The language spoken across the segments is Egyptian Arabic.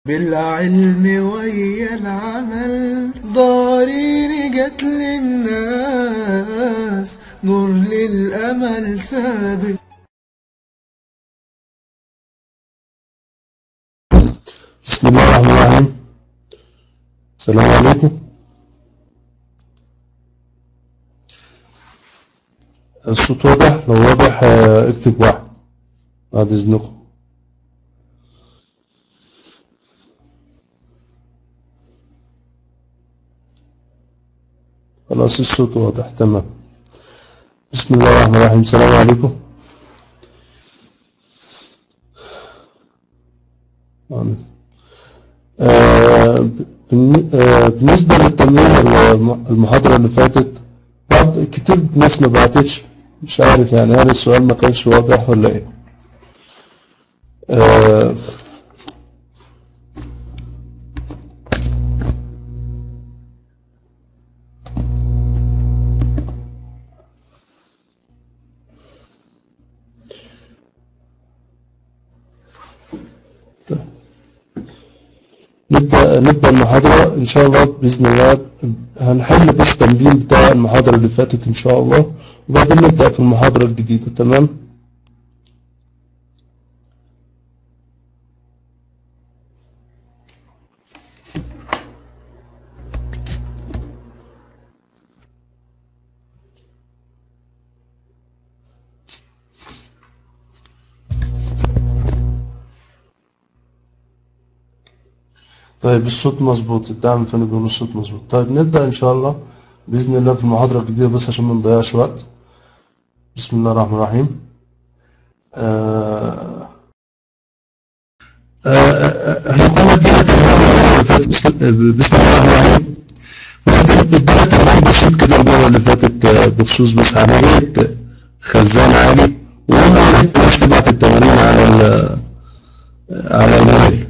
بالعلم ويا العمل ضارين جت للناس نور للأمل سابق بسم الله الرحمن الرحيم السلام عليكم الصوت واضح لو واضح آه، اكتب واحد بعد اذنكم خلاص الصوت واضح تمام بسم الله الرحمن الرحيم السلام عليكم آمين. آه، بالن- آه، بالنسبة للتمرين الم- المحاضرة اللي فاتت بعض كتير ناس ما بعتتش مش عارف يعني هل السؤال ما كانش واضح ولا ايه آه، نبدأ نبدأ المحاضرة إن شاء الله بإذن الله هنحل بس تمرين بتاع المحاضرة اللي فاتت إن شاء الله وبعدين نبدأ في المحاضرة الجديدة تمام طيب الصوت مظبوط الدعم الفني بيقول الصوت مظبوط طيب نبدأ إن شاء الله بإذن الله في المحاضرة الجديدة بس عشان ما نضيعش وقت بسم الله الرحمن الرحيم آه آه، آه، احنا كنا ادينا تمرين بسم بسم الله الرحمن الرحيم وبعدين ادينا تمرين بسيط كده المرة اللي فاتت آه، بخصوص بس عملية خزان عالي وقلنا يا ريت الناس تبعت التمارين على ال- على الميل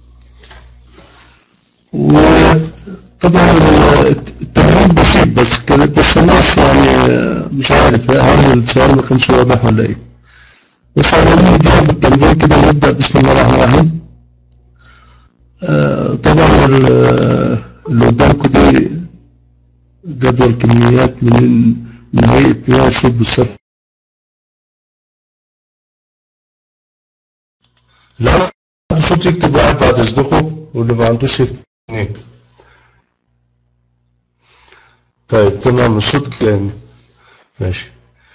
وطبعا التمرين بسيط بس كانت بس الناس يعني مش عارف هل السؤال ما كانش واضح ولا ايه بس خلينا نجرب التمرين كده ونبدأ بسم الله الرحمن الرحيم آه، طبعا ال- اللي قدامكم دي جدول كميات من من هيئة مياه الشرب والصرف لا عنده صوت يكتب واحد بعد اذنكم واللي ما عندوش يكتب اثنين طيب تمام الصوت كان ماشي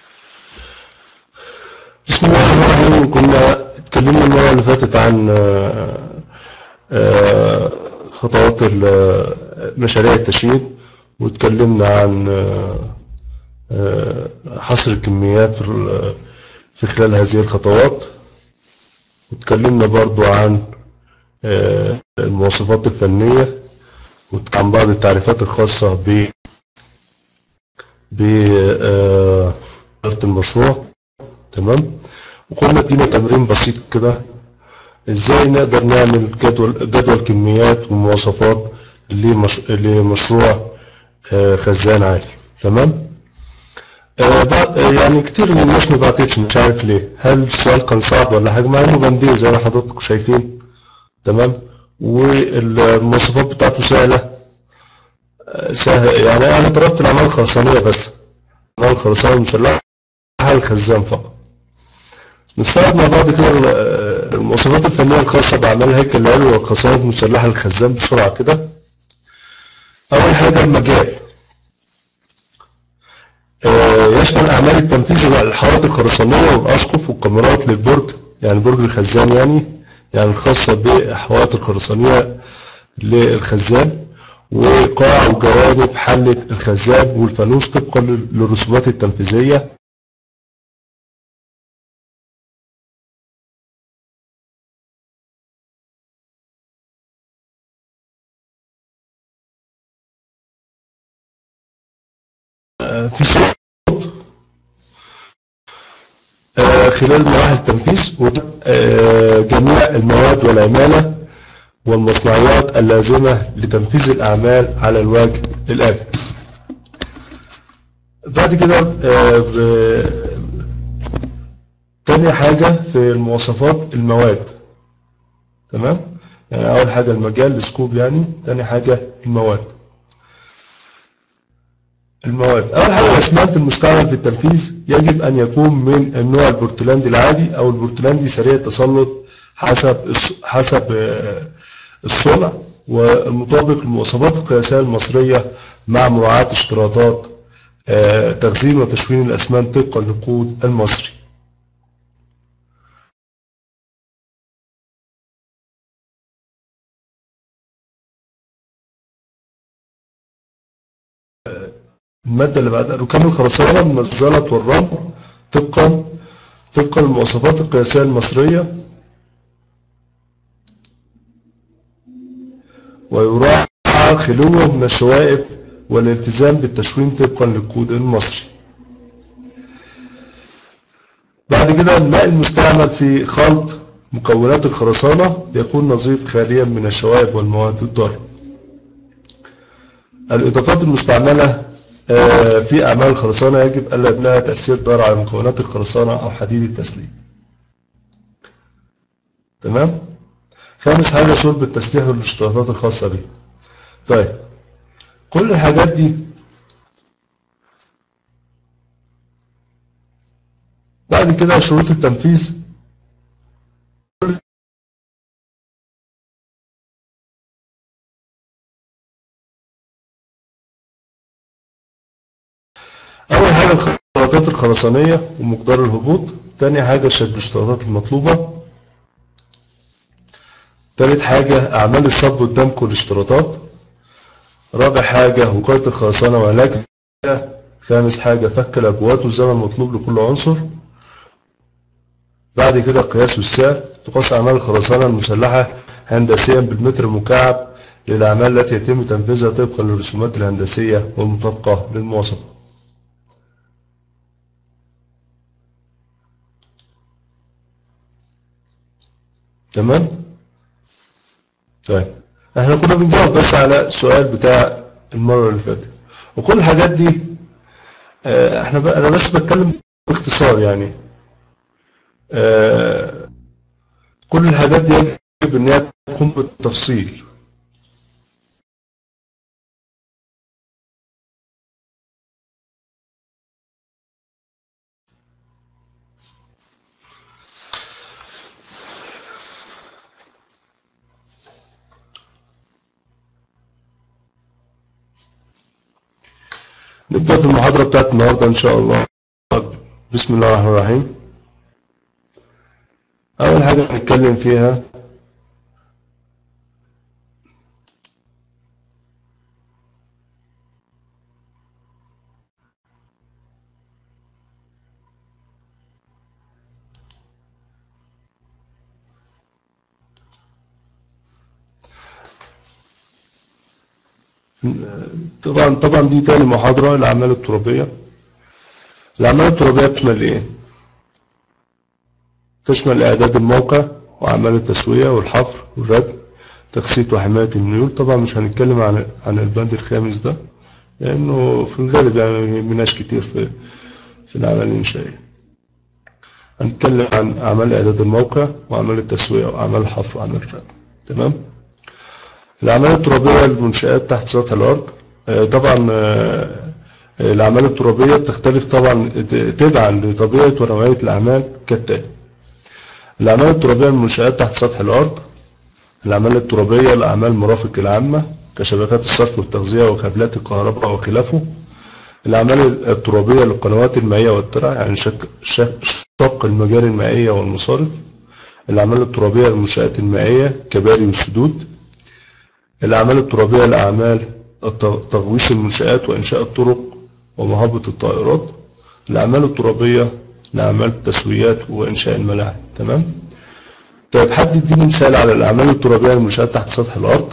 بسم الله الرحمن الرحيم كنا اتكلمنا المرة اللي فاتت عن آه، آه، خطوات ال- مشاريع التشييد واتكلمنا عن آه، آه، حصر الكميات في ال- في خلال هذه الخطوات واتكلمنا برضو عن آه، المواصفات الفنية وعن بعض التعريفات الخاصة ب بإدارة المشروع تمام وقلنا ادينا تمرين بسيط كده ازاي نقدر نعمل جدول جدول كميات ومواصفات لمش... لمشروع آه، خزان عالي تمام آه، بعد- آه، يعني كتير من الناس ما بعتتش مش عارف ليه هل السؤال كان صعب ولا حاجة مع انه جنبيه زي ما حضراتكم شايفين تمام والمواصفات بتاعته سهلة آه، سهل يعني انا ضربت الاعمال الخرسانية بس الاعمال الخرسانية المسلحة الخزان فقط نستعرض مع بعض كده ال- آه، المواصفات الفنية الخاصة بأعمال الهيكل العلوي والخرسانات المسلحة للخزان بسرعة كده أول حاجة المجال آه، يشمل أعمال التنفيذ الحوائط الخرسانية والأسقف والكاميرات للبرج يعني برج الخزان يعني يعني الخاصة بالحوائط الخرسانية للخزان وقاع وجوانب حلة الخزان والفانوس طبقا لل- للرسومات التنفيذية آه، في صوت آه، خلال مراحل التنفيذ وت- آه، جميع المواد والعمالة والمصنعيات اللازمة لتنفيذ الأعمال على الوجه الآتي بعد كده آه، ب- تاني حاجة في المواصفات المواد تمام يعني أول حاجة المجال السكوب يعني تاني حاجة المواد المواد أول حاجة الأسمنت المستعمل في التنفيذ يجب أن يكون من النوع البورتلاندي العادي أو البورتلاندي سريع التسلط حسب الص- حسب آه، الصنع والمطابق للمواصفات القياسية المصرية مع مراعاة اشتراطات آه، تخزين وتشوين الأسمنت طبقا للكود المصري المادة اللي بعدها ركام الخرسانة من الزلط والرمل طبقا طبقا للمواصفات القياسية المصرية ويراعى خلوه من الشوائب والالتزام بالتشوين طبقا للكود المصري بعد كده الماء المستعمل في خلط مكونات الخرسانة يكون نظيف خاليا من الشوائب والمواد الضارة الإضافات المستعملة آه، في أعمال الخرسانة يجب ألا يكون لها تأثير ضار على مكونات الخرسانة أو حديد التسليح تمام خامس حاجة شرب التسليح والاشتراطات الخاصة به طيب كل الحاجات دي بعد كده شروط التنفيذ أول حاجة الخطوات الخرسانية ومقدار الهبوط تاني حاجة شد الاشتراطات المطلوبة تالت حاجة أعمال الصب والدمج والاشتراطات رابع حاجة وقاية الخرسانة وعلاجها خامس حاجة فك الأبواب والزمن المطلوب لكل عنصر بعد كده قياس السعر تقاس أعمال الخرسانة المسلحة هندسيا بالمتر المكعب للأعمال التي يتم تنفيذها طبقا للرسومات الهندسية والمطابقة للمواصفات تمام طيب احنا كنا بنجاوب بس على السؤال بتاع المرة اللي فاتت وكل الحاجات دي آه، احنا ب... انا بس بتكلم باختصار يعني آه، كل الحاجات دي يجب ان هي تكون بالتفصيل نبدأ في المحاضرة بتاعت النهاردة إن شاء الله بسم الله الرحمن الرحيم أول حاجة هنتكلم فيها طبعا طبعا دي تاني محاضرة الأعمال الترابية الأعمال الترابية بتشمل إيه؟ تشمل إعداد الموقع وأعمال التسوية والحفر والردم تخسيط وحماية الميول طبعا مش هنتكلم عن عن البند الخامس ده لأنه في الغالب يعني ما يهمناش كتير في في الأعمال الإنشائية هنتكلم عن أعمال إعداد الموقع وأعمال التسوية وأعمال الحفر وأعمال الردم تمام؟ الأعمال الترابية للمنشآت تحت سطح الأرض آه، طبعا آه، الأعمال الترابية بتختلف طبعا تبعا لطبيعة ونوعية الأعمال كالتالي الأعمال الترابية للمنشآت تحت سطح الأرض الأعمال الترابية لأعمال مرافق العامة كشبكات الصرف والتغذية وكابلات الكهرباء وخلافه الأعمال الترابية للقنوات المائية والترع يعني شك شك شق المجاري المائية والمصارف الأعمال الترابية للمنشآت المائية كباري والسدود الأعمال الترابية لأعمال الت- تغويص المنشآت وإنشاء الطرق ومهبط الطائرات الأعمال الترابية لأعمال التسويات وإنشاء الملاعب تمام طيب حد يديني مثال على الأعمال الترابية للمنشآت تحت سطح الأرض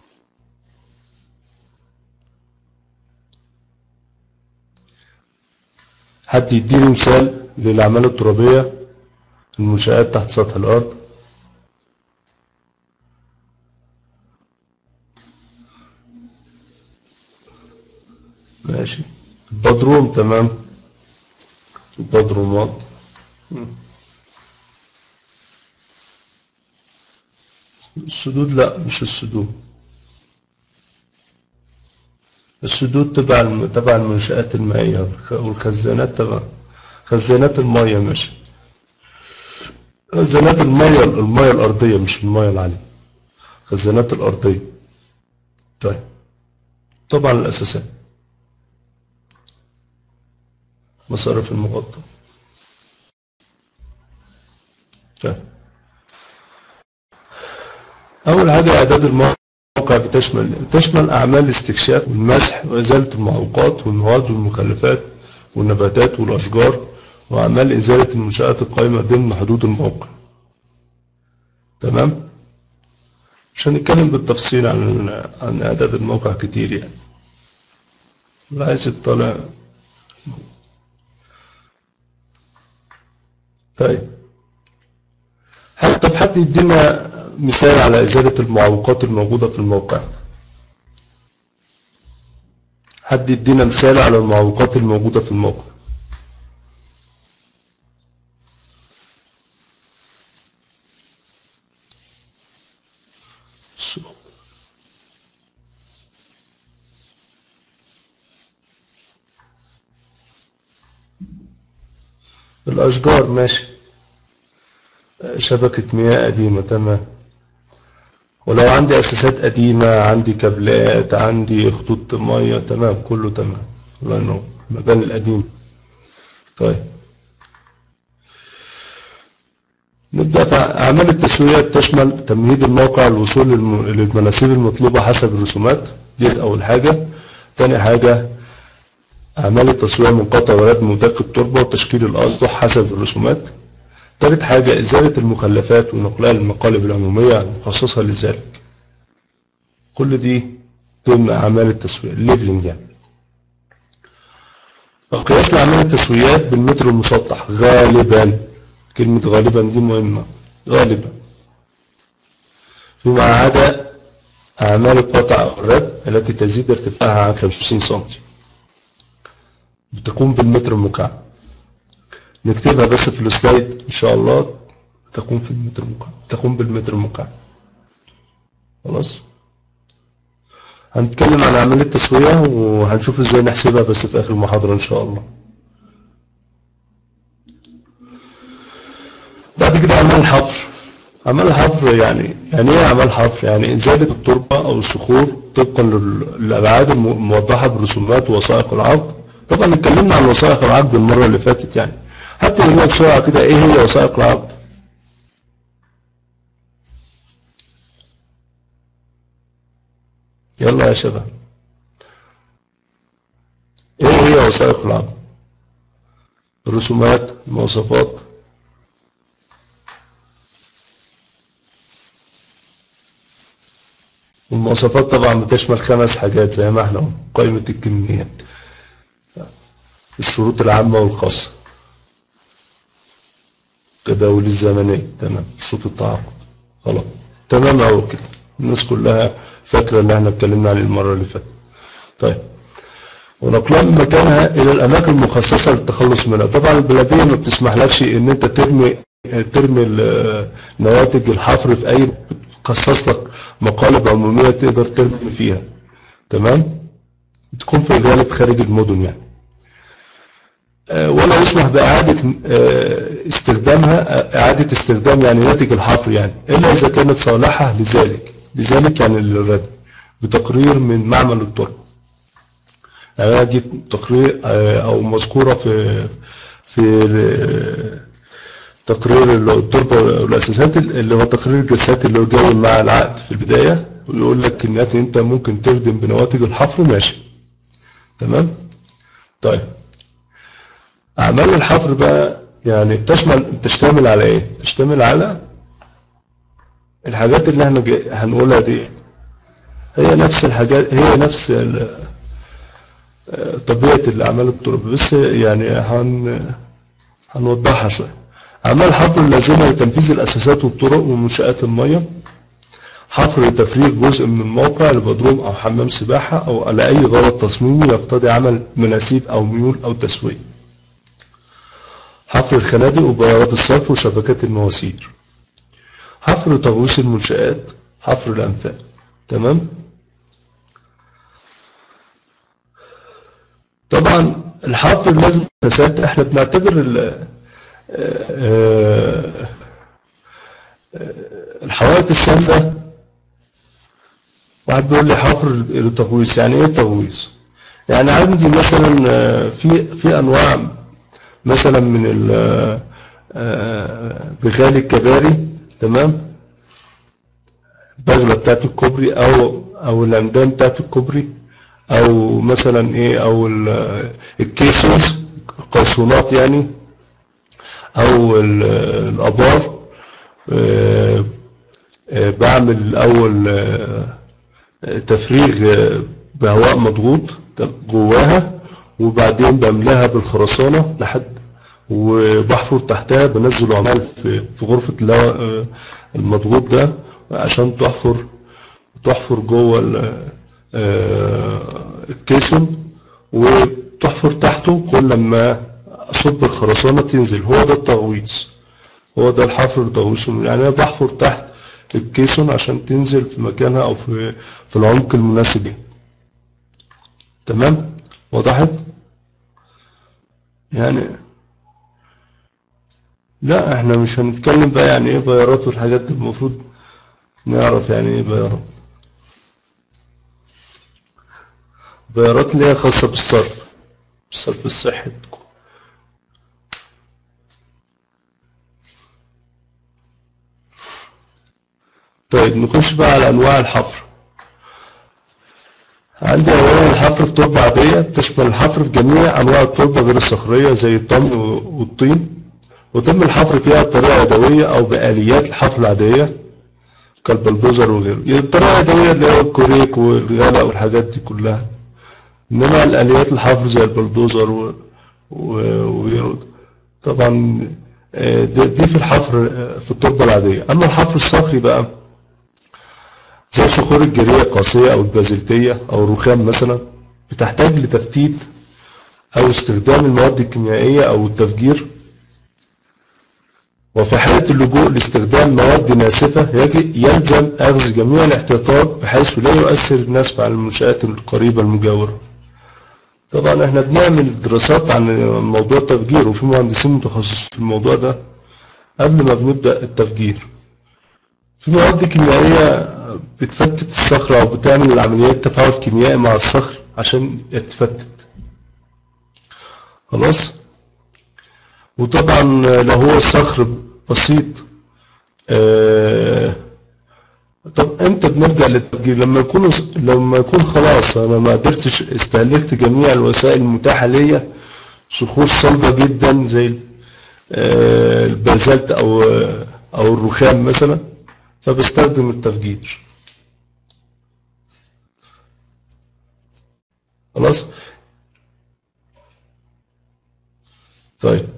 حد يديني مثال للأعمال الترابية للمنشآت تحت سطح الأرض ماشي البدروم تمام البدرومات السدود لا مش السدود السدود تبع الم- تبع المنشآت المائية والخ- والخزانات تبع خزانات المية ماشي خزانات المية المية الأرضية مش المية العالية خزانات الأرضية طيب طبعا الأساسات مصارف المغطى طيب أول حاجة إعداد الموقع بتشمل بتشمل أعمال الاستكشاف والمسح وإزالة المعوقات والمواد والمخلفات والنباتات والأشجار وأعمال إزالة المنشآت القائمة ضمن حدود الموقع تمام عشان نتكلم بالتفصيل عن عن إعداد الموقع كتير يعني اللي عايز يطلع طيب هل طب حد يدينا مثال على إزالة المعوقات الموجودة في الموقع حد يدينا مثال على المعوقات الموجودة في الموقع سو- الأشجار ماشي شبكة مياه قديمة تمام ولو عندي أساسات قديمة عندي كابلات عندي خطوط مية تمام كله تمام الله ينور المباني القديمة طيب نبدأ في أعمال التسوية تشمل تمهيد الموقع الوصول للم- للمناسيب المطلوبة حسب الرسومات ديت أول حاجة تاني حاجة أعمال التسوية من قطع وردم ودك التربة وتشكيل الأسطح حسب الرسومات تالت حاجة إزالة المخلفات ونقلها للمقالب العمومية المخصصة لذلك كل دي ضمن أعمال التسوية الليفلنج يعني قياس لأعمال التسويات بالمتر المسطح غالبا كلمة غالبا دي مهمة غالبا فيما عدا أعمال القطع أو الرد التي تزيد ارتفاعها عن 50 سنتي بتقوم بالمتر المكعب نكتبها بس في السلايد ان شاء الله تقوم في المتر المكعب تقوم بالمتر المكعب خلاص هنتكلم عن عملية التسوية وهنشوف ازاي نحسبها بس في اخر المحاضرة ان شاء الله بعد كده اعمال الحفر اعمال الحفر يعني يعني ايه اعمال حفر يعني ازالة التربة او الصخور طبقا لل- للابعاد الم- الموضحة بالرسومات ووثائق العقد طبعا اتكلمنا عن وثائق العقد المرة اللي فاتت يعني حتى نقولها بسرعة كده ايه هي وثائق العقد يلا يا شباب ايه هي وثائق العقد الرسومات المواصفات والمواصفات طبعا بتشمل خمس حاجات زي ما احنا قلنا قائمة الكميات الشروط العامة والخاصة التداول الزمنية تمام شروط التعاقد خلاص تمام أوي كده الناس كلها فاكرة اللي احنا اتكلمنا عليه المرة اللي فاتت طيب ونقلها من مكانها إلى الأماكن المخصصة للتخلص منها طبعا البلدية ما بتسمحلكش إن أنت ترمي ترمي ال- نواتج الحفر في أي بتخصص لك مقالب عمومية تقدر ترمي فيها تمام تكون في الغالب خارج المدن يعني آه، ولا يسمح بإعادة آه، استخدامها آه، إعادة استخدام يعني ناتج الحفر يعني إلا إذا كانت صالحة لذلك لذلك يعني للردم بتقرير من معمل التربة يعني دي تقرير آه، أو مذكورة في في آه، تقرير التربة والأساسات اللي هو تقرير الجلسات اللي هو جاي مع العقد في البداية ويقول لك إن أنت ممكن تردم بنواتج الحفر ماشي تمام طيب أعمال الحفر بقى يعني بتشمل تشتمل على إيه؟ تشتمل على الحاجات اللي احنا جاي- هنقولها دي هي نفس الحاجات هي نفس ال- آه، طبيعة الأعمال التربة بس يعني هن هنوضحها شوية أعمال حفر اللازمة لتنفيذ الأساسات والطرق ومنشآت المية حفر لتفريغ جزء من الموقع لبدروم أو حمام سباحة أو على أي غرض تصميمي يقتضي عمل مناسيب أو ميول أو تسوية حفر الخنادق وبيارات الصرف وشبكات المواسير حفر تغويص المنشآت حفر الأنفاق تمام طبعا الحفر لازم اساسات احنا بنعتبر ال- آه، آه، الحوائط السامدة واحد بيقول لي حفر التغويص يعني ايه تغويص يعني عندي مثلا آه، في في انواع مثلا من ال آه، بغال الكباري تمام البغلة بتاعت الكوبري او او العمدان بتاعت الكوبري او مثلا ايه او ال- الكيسوس القيصونات يعني او ال- الابار آه، آه، بعمل الاول آه، تفريغ آه، بهواء مضغوط جواها وبعدين بملاها بالخرسانة لحد وبحفر تحتها بنزل عمال في في غرفة الهواء آه، المضغوط ده عشان تحفر تحفر جوه ال- آه، الكيسون وتحفر تحته كل ما أصب الخرسانة تنزل هو ده التغويص هو ده الحفر التغويص يعني أنا بحفر تحت الكيسون عشان تنزل في مكانها أو في في العمق المناسب ليه تمام وضحت يعني لا احنا مش هنتكلم بقى يعني ايه بيارات والحاجات دي المفروض نعرف يعني ايه بيارات بيارات اللي هي خاصة بالصرف الصرف الصحي طيب نخش بقى على أنواع الحفر عندي أولا الحفر في تربة عادية بتشمل الحفر في جميع أنواع التربة غير الصخرية زي الطمي والطين وتم الحفر فيها بطريقة يدوية أو بآليات الحفر العادية كالبلدوزر وغيره يعني الطريقة اليدوية اللي هو الكوريك والغلاء والحاجات دي كلها إنما الآليات الحفر زي البلدوزر و... و... وغيره طبعا آه، دي دي في الحفر آه، في التربة العادية أما الحفر الصخري بقى زي الصخور الجيرية القاسية أو البازلتية أو الرخام مثلا بتحتاج لتفتيت أو استخدام المواد الكيميائية أو التفجير وفي حالة اللجوء لاستخدام مواد ناسفة يجب يلزم أخذ جميع الاحتياطات بحيث لا يؤثر النسف على المنشآت القريبة المجاورة طبعا احنا بنعمل دراسات عن موضوع التفجير وفي مهندسين متخصصين في الموضوع ده قبل ما بنبدأ التفجير في مواد كيميائية بتفتت الصخرة أو بتعمل عمليات تفاعل كيميائي مع الصخر عشان يتفتت خلاص وطبعا لو هو الصخر بسيط آه طب امتى بنرجع للتفجير لما يكون لما يكون خلاص انا ما قدرتش استهلكت جميع الوسائل المتاحه ليا صخور صلبه جدا زي آه، البازلت او او الرخام مثلا فبستخدم التفجير خلاص طيب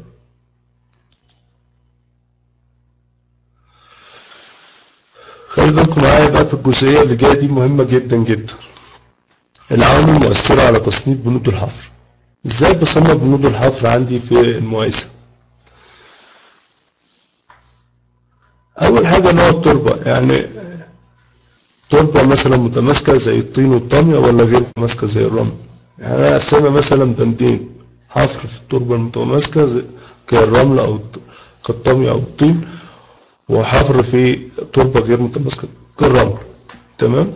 خلي بالكم معايا بقى في الجزئية اللي جاية دي مهمة جدا جدا العوامل المؤثرة على تصنيف بنود الحفر ازاي بصنف بنود الحفر عندي في المقايسة أول حاجة نوع التربة يعني تربة مثلا متماسكة زي الطين والطمية ولا غير متماسكة زي الرمل يعني أنا أقسمها مثلا بندين حفر في التربة المتماسكة زي كالرمل أو الط- كالطمية أو الطين وحفر في تربة غير متماسكة كالرمل تمام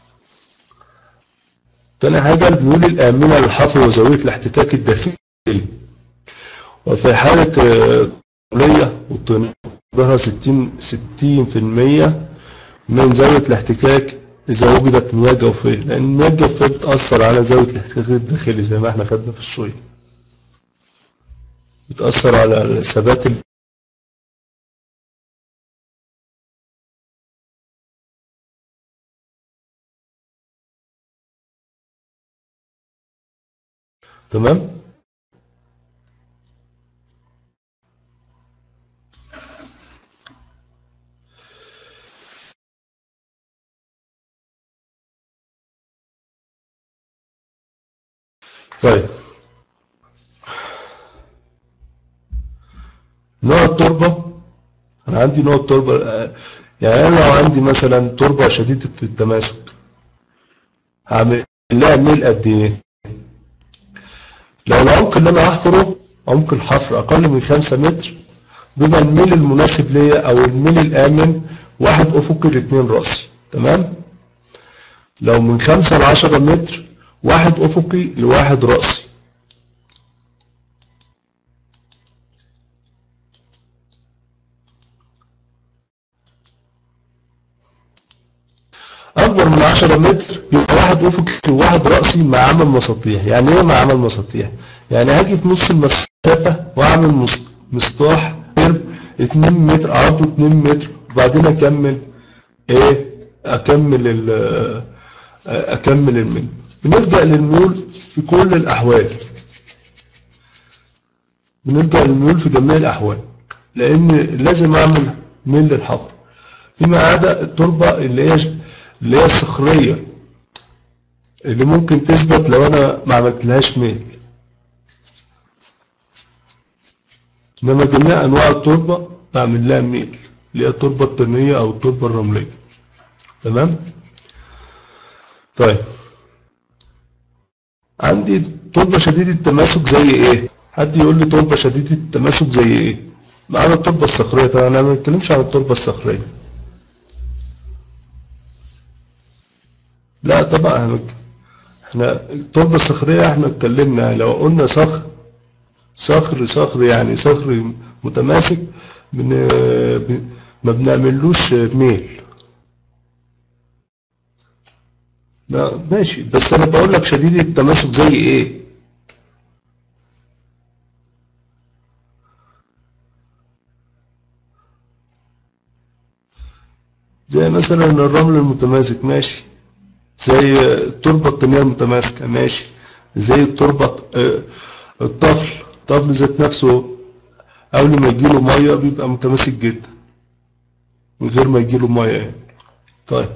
تاني حاجة الميول الآمنة للحفر وزاوية الاحتكاك الداخلي وفي حالة آه، طولية والطينية ظهر 60 60% من زاوية الاحتكاك إذا وجدت مياه جوفية لأن المياه الجوفية بتأثر على زاوية الاحتكاك الداخلي زي ما احنا خدنا في الشوية بتأثر على ثبات ال- تمام طيب نوع التربة أنا عندي نوع التربة آه، يعني انا لو عندي مثلا تربة شديدة التماسك هعمل لها ميل قد ايه لو العمق اللي انا هحفره عمق الحفر اقل من خمسة متر بيبقى الميل المناسب ليا او الميل الامن واحد افقي لاتنين راسي تمام لو من خمسة لعشرة متر واحد افقي لواحد راسي اكبر من 10 متر يبقى واحد افقي وواحد راسي مع عمل مساطيح يعني ايه مع عمل مساطيح يعني هاجي في نص المسافه واعمل مس- مسطاح قرب 2 متر عرضه 2 متر وبعدين اكمل ايه اكمل ال اكمل الميل بنلجأ للميول في كل الاحوال بنلجأ للميول في جميع الاحوال لان لازم اعمل ميل للحفر فيما عدا التربة اللي هي اللي هي الصخرية اللي ممكن تثبت لو انا ما عملتلهاش ميل انما جميع انواع التربة بعمل لها ميل اللي هي التربة الطينية او التربة الرملية تمام طيب عندي تربة شديدة التماسك زي ايه حد يقول لي تربة شديدة التماسك زي ايه معانا التربة الصخرية طبعا انا ما بتكلمش عن التربة الصخرية لا طبعا احنا احنا التربة الصخرية احنا اتكلمنا لو قلنا صخر صخر صخر يعني صخر متماسك بن... ب- ما بنعملوش ميل لا ماشي بس انا بقول لك شديد التماسك زي ايه زي مثلا الرمل المتماسك ماشي زي التربة الطينية المتماسكة ماشي زي التربة آه، الطفل الطفل ذات نفسه قبل ما يجيله مية بيبقى متماسك جدا من غير ما يجيله مية يعني طيب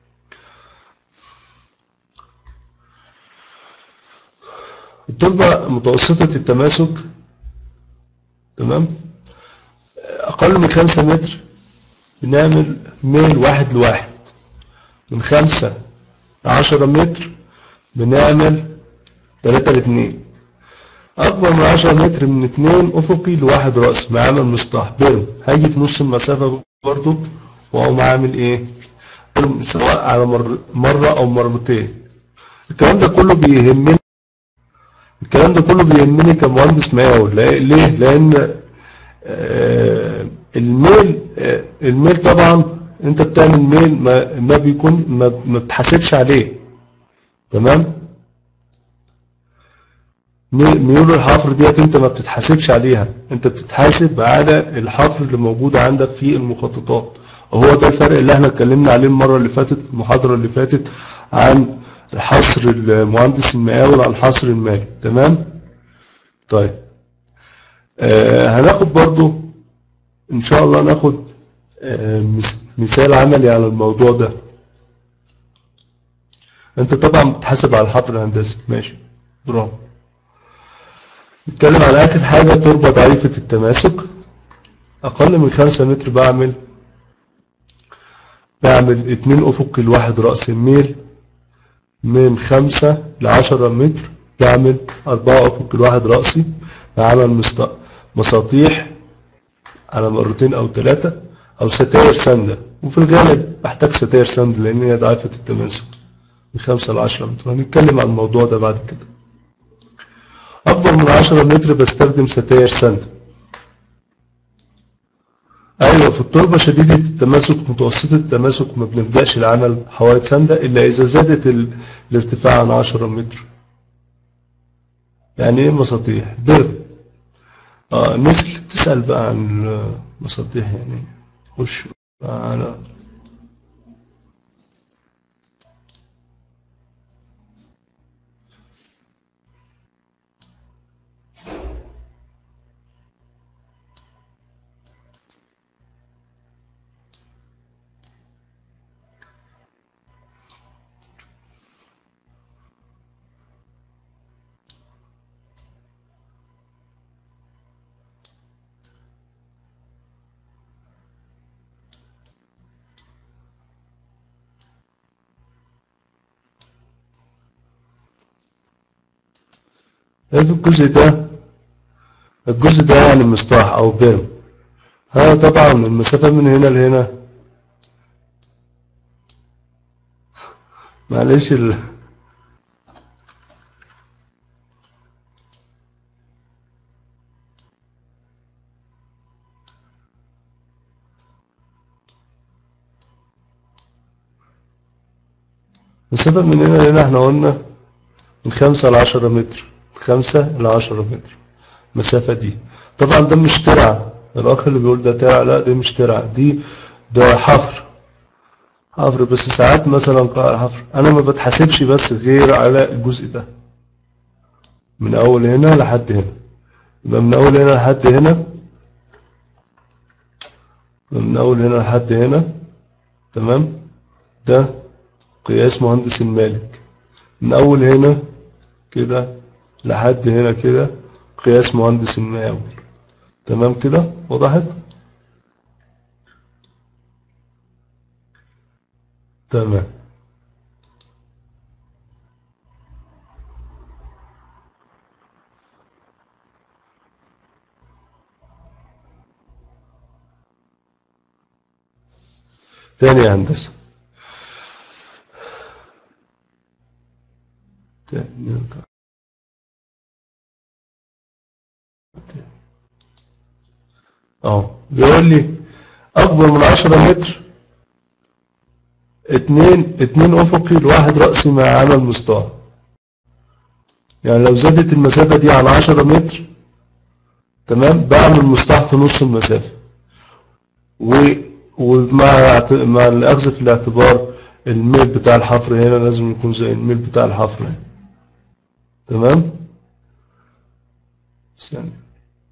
التربة متوسطة التماسك تمام أقل من خمسة متر بنعمل ميل واحد لواحد من خمسة لعشرة متر بنعمل تلاتة لاتنين أكبر من عشرة متر من اتنين أفقي لواحد رأس معامل مسطح بيرم هاجي في نص المسافة برضو وأقوم عامل إيه؟ بيرم سواء على مر... مرة أو مرتين الكلام ده كله بيهمني الكلام ده كله بيهمني كمهندس مقاول لا- ليه؟ لأن آه، الميل آه، الميل طبعا انت بتعمل ميل ما, ما بيكون ما, ما بتحاسبش عليه تمام مي- ميول الحفر ديت انت ما بتتحاسبش عليها انت بتتحاسب على الحفر اللي موجود عندك في المخططات وهو ده الفرق اللي احنا اتكلمنا عليه المرة اللي فاتت المحاضرة اللي فاتت عن حصر المهندس المقاول عن حصر المالي تمام طيب آه هناخد برضو ان شاء الله ناخد آه مس- مثال عملي على الموضوع ده انت طبعا بتحاسب على الحفر الهندسي ماشي برافو نتكلم على اخر حاجة تربة ضعيفة التماسك اقل من خمسة متر بعمل بعمل اتنين افقي لواحد رأس الميل من خمسة لعشرة متر بعمل أربعة أفق لواحد رأسي بعمل مست- مساطيح على مرتين أو ثلاثة أو ستاير ساندة وفي الغالب بحتاج ستاير ساند لأن هي ضعيفة التماسك من خمسة لعشرة متر هنتكلم عن الموضوع ده بعد كده أكبر من عشرة متر بستخدم ستاير ساند أيوة في التربة شديدة التماسك متوسطة التماسك ما بنلجأش لعمل حوائط ساندة إلا إذا زادت ال... الارتفاع عن عشرة متر يعني إيه مساطيح؟ بر آه مثل تسأل بقى عن المساطيح يعني خش على ايه في الجزء ده الجزء ده يعني مسطح او بيرم ها طبعا المسافة من هنا لهنا معلش ال... مسافة من هنا لهنا احنا قلنا من خمسة لعشرة متر خمسة لعشرة متر المسافة دي طبعا ده مش ترعة الأخ اللي بيقول ده ترعة لا دي مش ترعة دي ده حفر حفر بس ساعات مثلا قاع حفر أنا ما بتحاسبش بس غير على الجزء ده من أول هنا لحد هنا يبقى من أول هنا لحد هنا من أول هنا لحد هنا تمام ده قياس مهندس المالك من أول هنا كده لحد هنا كده قياس مهندس المقاول تمام كده وضحت تمام تاني يا هندسة تاني نرجع اه بيقول لي اكبر من عشرة متر اتنين اتنين افقي لواحد رأسي مع عمل مستوى يعني لو زادت المسافة دي عن عشرة متر تمام بعمل مستوى في نص المسافة و ومع اعت- مع الاخذ في الاعتبار الميل بتاع الحفر هنا لازم يكون زي الميل بتاع الحفر هنا تمام ثانية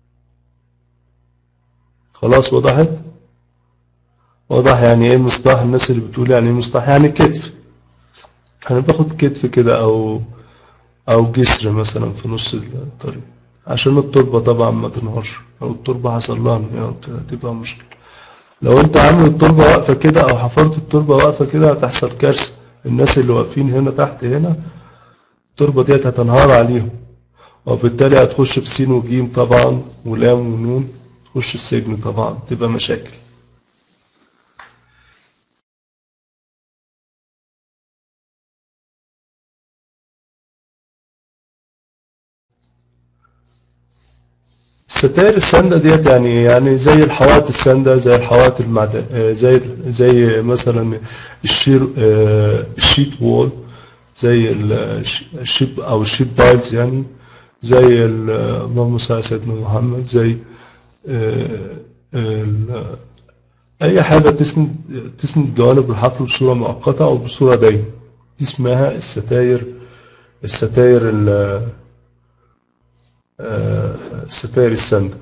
خلاص وضحت وضح يعني ايه مصطلح الناس اللي بتقول يعني ايه مصطلح يعني كتف انا باخد كتف كده او او جسر مثلا في نص الطريق عشان التربة طبعا ما تنهارش لو التربة حصل لها انهيار كده تبقى مشكلة لو انت عامل التربة واقفة كده او حفرت التربة واقفة كده هتحصل كارثة الناس اللي واقفين هنا تحت هنا التربة ديت هتنهار عليهم وبالتالي هتخش في سين وجيم طبعا ولام ونون تخش السجن طبعا تبقى مشاكل الستائر الساندة ديت يعني يعني زي الحوائط الساندة زي الحوائط المعدن آه، زي زي مثلا الشير آه، الشيت وول زي ال- الش- الشيب او الشيت بايلز يعني زي ال- اللهم صل على سيدنا محمد زي آه، ال- اي حاجة تسند تسند جوانب الحفر بصورة مؤقتة او بصورة دايمة دي اسمها الستاير الستاير ال- آه، الستاير الساندة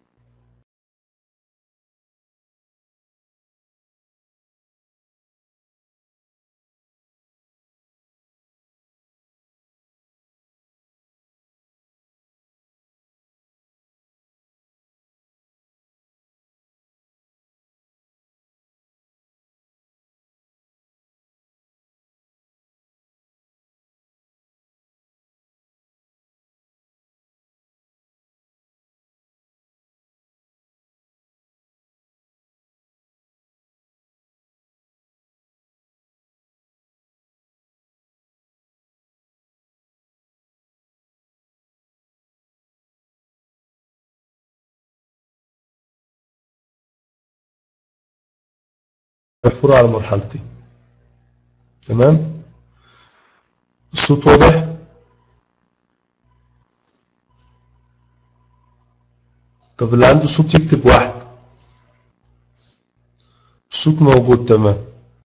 محفورة على مرحلتين تمام الصوت واضح طب اللي عنده صوت يكتب واحد الصوت موجود تمام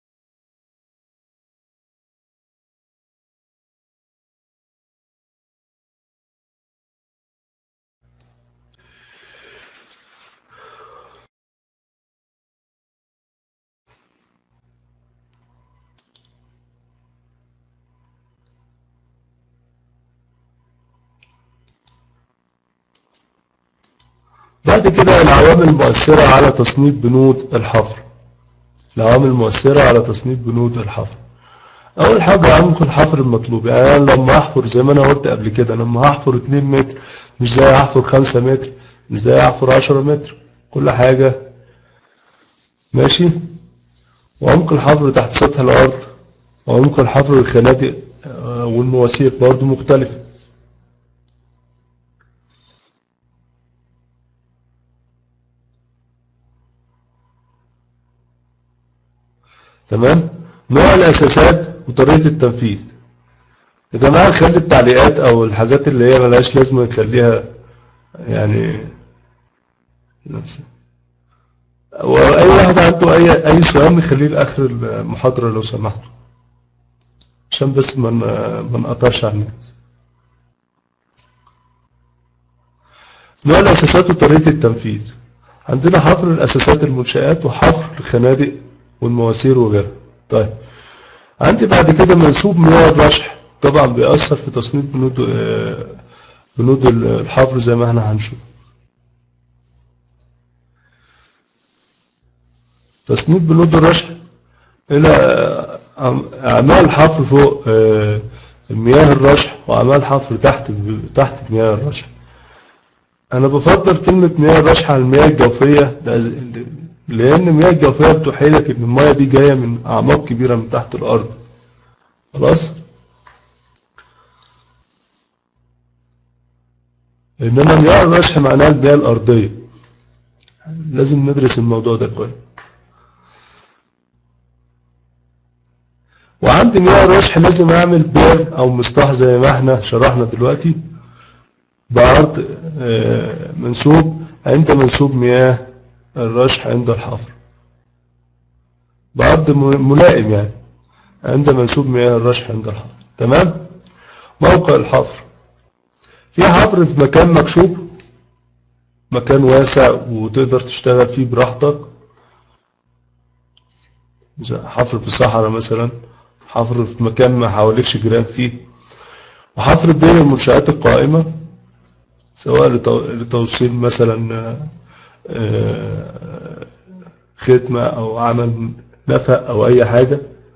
بعد كده العوامل المؤثرة على تصنيف بنود الحفر العوامل المؤثرة على تصنيف بنود الحفر اول حاجه عمق الحفر المطلوب يعني انا لما احفر زي ما انا قلت قبل كده لما هحفر 2 متر مش زي احفر 5 متر مش زي احفر 10 متر كل حاجه ماشي وعمق الحفر تحت سطح الارض وعمق الحفر الخنادق آه، والمواسير برضو مختلفه تمام نوع الاساسات وطريقه التنفيذ يا جماعه نخلي التعليقات او الحاجات اللي هي ملهاش لازمه نخليها يعني نفسها واي واحد عنده اي اي سؤال نخليه لاخر المحاضره لو سمحتوا عشان بس ما ن- ما نقطعش على الناس نوع الاساسات وطريقه التنفيذ عندنا حفر الاساسات المنشآت وحفر الخنادق والمواسير وغيرها طيب عندي بعد كده منسوب مياه الرشح طبعا بيأثر في تصنيف بنود آه، بنود الحفر زي ما احنا هنشوف تصنيف بنود الرشح إلى أعمال حفر فوق آه، مياه الرشح وأعمال حفر تحت تحت مياه الرشح أنا بفضل كلمة مياه الرشح على المياه الجوفية لأز- لأن المياه الجوفية بتوحي لك إن المياه دي جاية من أعماق كبيرة من تحت الأرض خلاص إنما مياه الرشح معناها المياه الأرضية لازم ندرس الموضوع ده كويس وعندي مياه الرشح لازم اعمل بير او مسطح زي ما احنا شرحنا دلوقتي بعرض آه، منسوب عند منسوب مياه الرشح عند الحفر بعرض م- ملائم يعني عند منسوب مياه الرشح عند الحفر تمام موقع الحفر في حفر في مكان مكشوف مكان واسع وتقدر تشتغل فيه براحتك زي حفر في الصحراء مثلا حفر في مكان ما حواليكش جيران فيه وحفر بين المنشآت القائمة سواء لتو- لتوصيل مثلا آه، آه، خدمة أو عمل نفق أو أي حاجة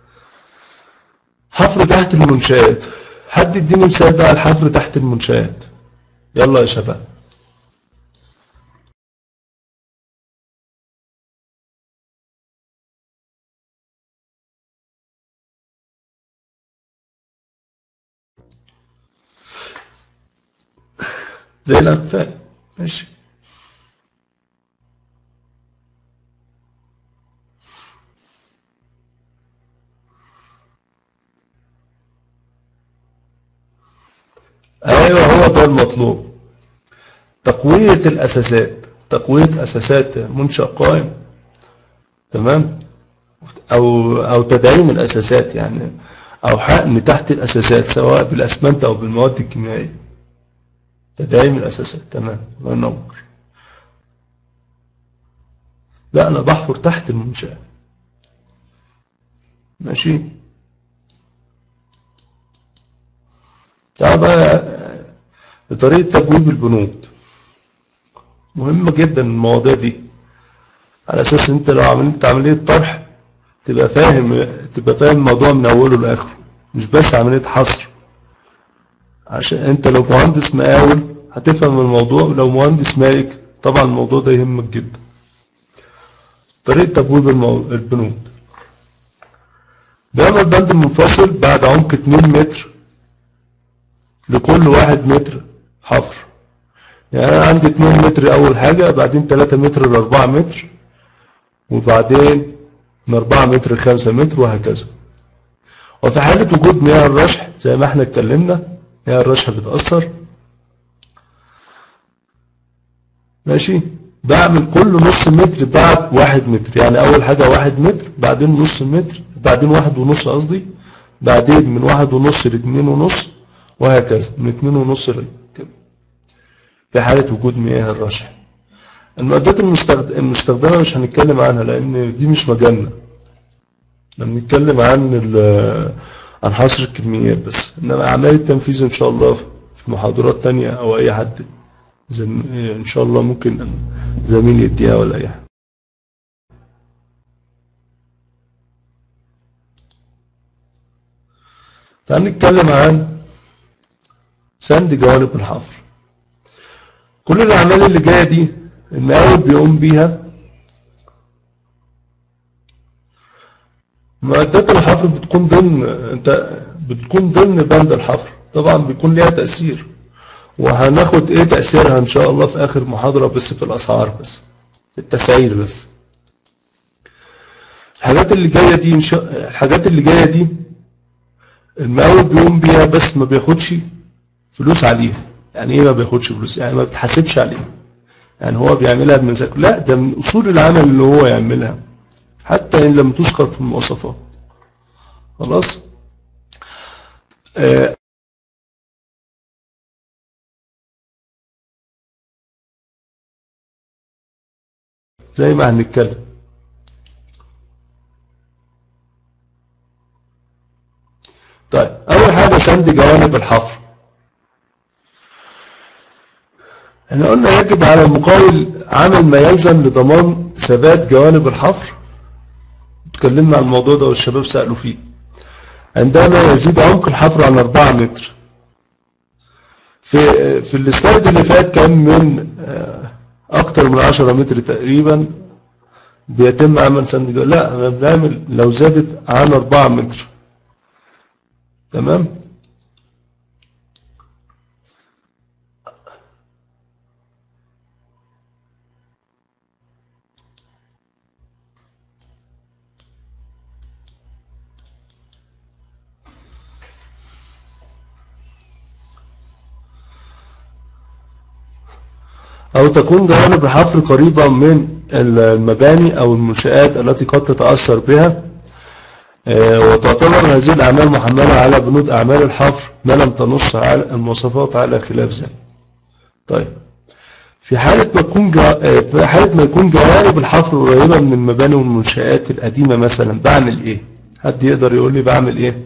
حفر تحت المنشآت حد يديني مثال بقى الحفر تحت المنشآت يلا يا شباب زي الأنفاق ماشي أيوه هو ده المطلوب تقوية الأساسات تقوية أساسات منشأ قائم تمام أو أو تدعيم الأساسات يعني أو حقن تحت الأساسات سواء بالأسمنت أو بالمواد الكيميائية تدعيم الأساسات تمام الله ينور لا أنا بحفر تحت المنشأة ماشي تعال بقى لطريقة تبويب البنود مهمة جدا المواضيع دي على أساس أنت لو عملت عملية طرح تبقى فاهم تبقى فاهم الموضوع من أوله لآخره مش بس عملية حصر عشان أنت لو مهندس مقاول هتفهم الموضوع لو مهندس مالك طبعا الموضوع ده يهمك جدا طريقة تبويب المو... البنود بيعمل بند منفصل بعد عمق 2 متر لكل واحد متر حفر يعني أنا عندي 2 متر أول حاجة بعدين 3 متر ل 4 متر وبعدين من 4 متر ل 5 متر وهكذا وفي حالة وجود مياه الرشح زي ما احنا اتكلمنا مياه الرشح بتأثر ماشي بعمل كل نص متر بعد واحد متر يعني أول حاجة واحد متر بعدين نص متر بعدين واحد ونص قصدي بعدين من واحد ونص لاتنين ونص وهكذا من اتنين ونص ل- كده في حالة وجود مياه الرشح المعدات المستخد- المستخدمة مش هنتكلم عنها لأن دي مش مجالنا احنا بنتكلم عن ال- عن حصر الكميات بس إنما أعمال التنفيذ إن شاء الله في محاضرات تانية أو أي حد زم... إن شاء الله ممكن زميل يديها ولا أي حاجة فهنتكلم عن سند جوانب الحفر كل الأعمال اللي جاية دي المقاول بيقوم بيها معدات الحفر بتكون ضمن انت بتكون ضمن بند الحفر طبعا بيكون ليها تأثير وهناخد ايه تأثيرها ان شاء الله في اخر محاضرة بس في الاسعار بس في التسعير بس الحاجات اللي جاية دي إن شاء الحاجات اللي جاية دي المقاول بيقوم بيها بس ما بياخدش فلوس عليها يعني ايه ما بياخدش فلوس يعني ما بتحاسبش عليها يعني هو بيعملها بمزاجه لا ده من اصول العمل اللي هو يعملها حتى ان لم تذكر في المواصفات خلاص آه زي ما هنتكلم طيب اول حاجه سند جوانب الحفر احنا قلنا يجب على المقاول عمل ما يلزم لضمان ثبات جوانب الحفر اتكلمنا عن الموضوع ده والشباب سألوا فيه عندما يزيد عمق الحفر عن 4 متر في في السلايد اللي فات كان من آه، اكتر من 10 متر تقريبا بيتم عمل سند جوانب لا احنا بنعمل لو زادت عن 4 متر تمام أو تكون جوانب الحفر قريبة من المباني أو المنشآت التي قد تتأثر بها آه، وتعتبر هذه الأعمال محملة على بنود أعمال الحفر ما لم تنص على المواصفات على خلاف ذلك طيب في حالة ما يكون جا... آه، في حالة ما يكون جوانب الحفر قريبة من المباني والمنشآت القديمة مثلا بعمل إيه؟ حد يقدر يقول لي بعمل إيه؟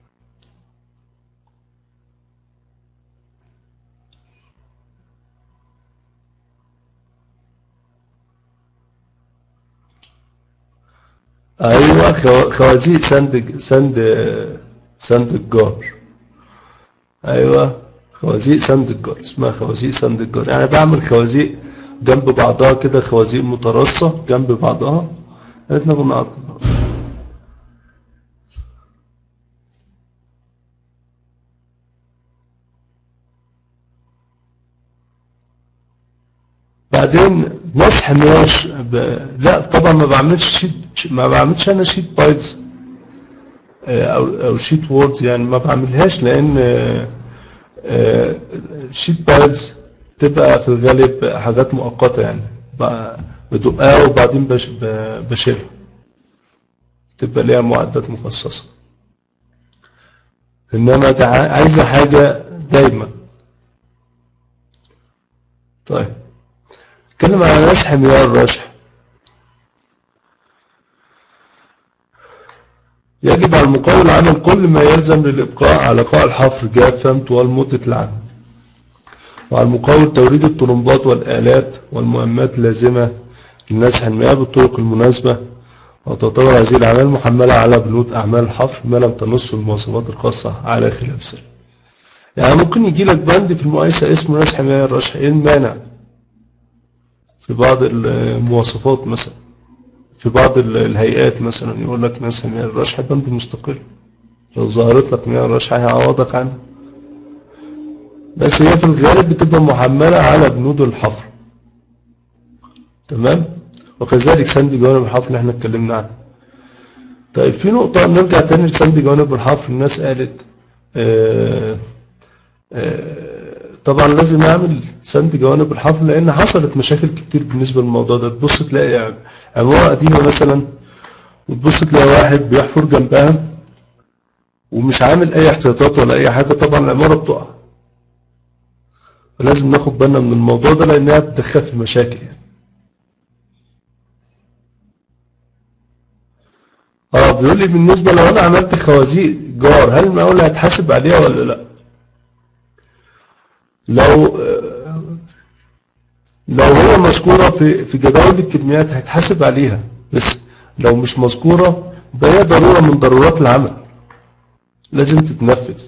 ايوه خو- خوازيق سند سند سند الجار ايوه خوازيق سند الجار اسمها خوازيق سند الجار يعني بعمل خوازيق جنب بعضها كده خوازيق متراصة جنب بعضها احنا كنا عط- بعدين مسح مياش ب... لا طبعا ما بعملش شيت ما بعملش انا شيت بايتس آه، او او شيت ووردز يعني ما بعملهاش لان آه، آه، شيت بايلز تبقى في الغالب حاجات مؤقتة يعني ب- بدقها وبعدين بش... ب- بشيلها تبقى ليها معدات مخصصة انما ده ع- عايزة حاجة دايما طيب نتكلم على رشح مياه الرشح يجب على المقاول عمل كل ما يلزم للإبقاء على قاع الحفر جافا طوال مدة العمل وعلى المقاول توريد الطرمبات والآلات والمهمات اللازمة لنسح المياه بالطرق المناسبة وتعتبر هذه الأعمال محملة على بنود أعمال الحفر ما لم تنص المواصفات الخاصة على خلاف ذلك يعني ممكن يجي لك بند في المقايسة اسمه نسح مياه الرشح ايه المانع في بعض المواصفات مثلا في بعض ال- الهيئات مثلا يقول لك مثلا مياه الرشح بند مستقل لو ظهرت لك مياه الرشح هيعوضك عنها بس هي في الغالب بتبقى محملة على بنود الحفر تمام وكذلك سند جوانب الحفر اللي احنا اتكلمنا عنه طيب في نقطة نرجع تاني لسند جوانب الحفر الناس قالت آه آه طبعا لازم اعمل سند جوانب الحفر لان حصلت مشاكل كتير بالنسبة للموضوع ده تبص تلاقي عمارة قديمة مثلا وتبص تلاقي واحد بيحفر جنبها ومش عامل اي احتياطات ولا اي حاجة طبعا العمارة بتقع فلازم ناخد بالنا من الموضوع ده لانها بتدخل في مشاكل يعني اه بيقول لي بالنسبة لو انا عملت خوازيق جار هل المقاول هيتحاسب عليها ولا لا لو لو هي مذكورة في في جداول الكميات هيتحاسب عليها بس لو مش مذكورة يبقى هي ضرورة من ضرورات العمل لازم تتنفذ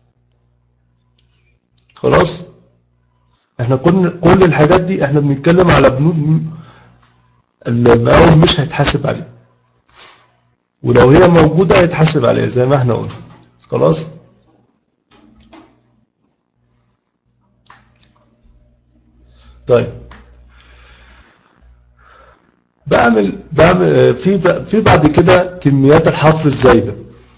خلاص احنا كل كل الحاجات دي احنا بنتكلم على بنود م- المقاول مش هيتحاسب عليها ولو هي موجودة هيتحاسب عليها زي ما احنا قلنا خلاص طيب بعمل بعمل في في بعد كده كميات الحفر الزايده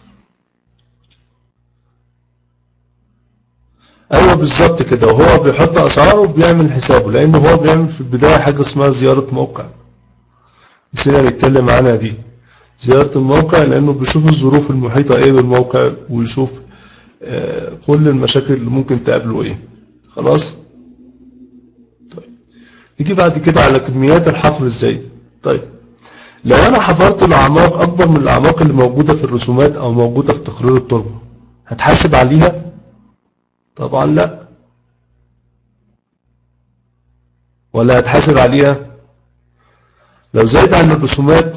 ايوه بالظبط كده وهو بيحط اسعاره وبيعمل حسابه لان هو بيعمل في البدايه حاجه اسمها زياره موقع نسينا نتكلم عنها دي زياره الموقع لانه بيشوف الظروف المحيطه ايه بالموقع ويشوف آه، كل المشاكل اللي ممكن تقابله ايه خلاص طيب نيجي بعد كده على كميات الحفر ازاي طيب لو انا حفرت الاعماق اكبر من الاعماق اللي موجوده في الرسومات او موجوده في تقرير التربه هتحاسب عليها طبعا لا ولا هتحاسب عليها لو زايد عن الرسومات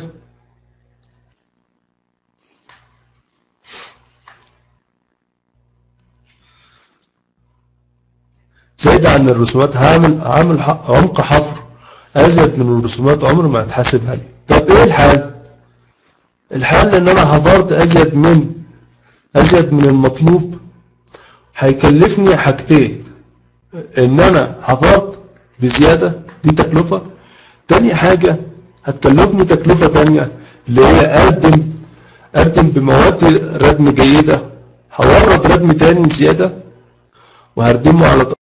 زايد عن الرسومات هعمل هعمل ح- عمق حفر ازيد من الرسومات عمر ما هتحاسب عليه طب ايه الحل الحل ان انا حفرت ازيد من ازيد من المطلوب هيكلفني حاجتين ان انا حفرت بزيادة دي تكلفة تاني حاجة هتكلفني تكلفة تانية اللي هي اردم اردم بمواد ردم جيدة هورد ردم تاني زيادة وهردمه على ط-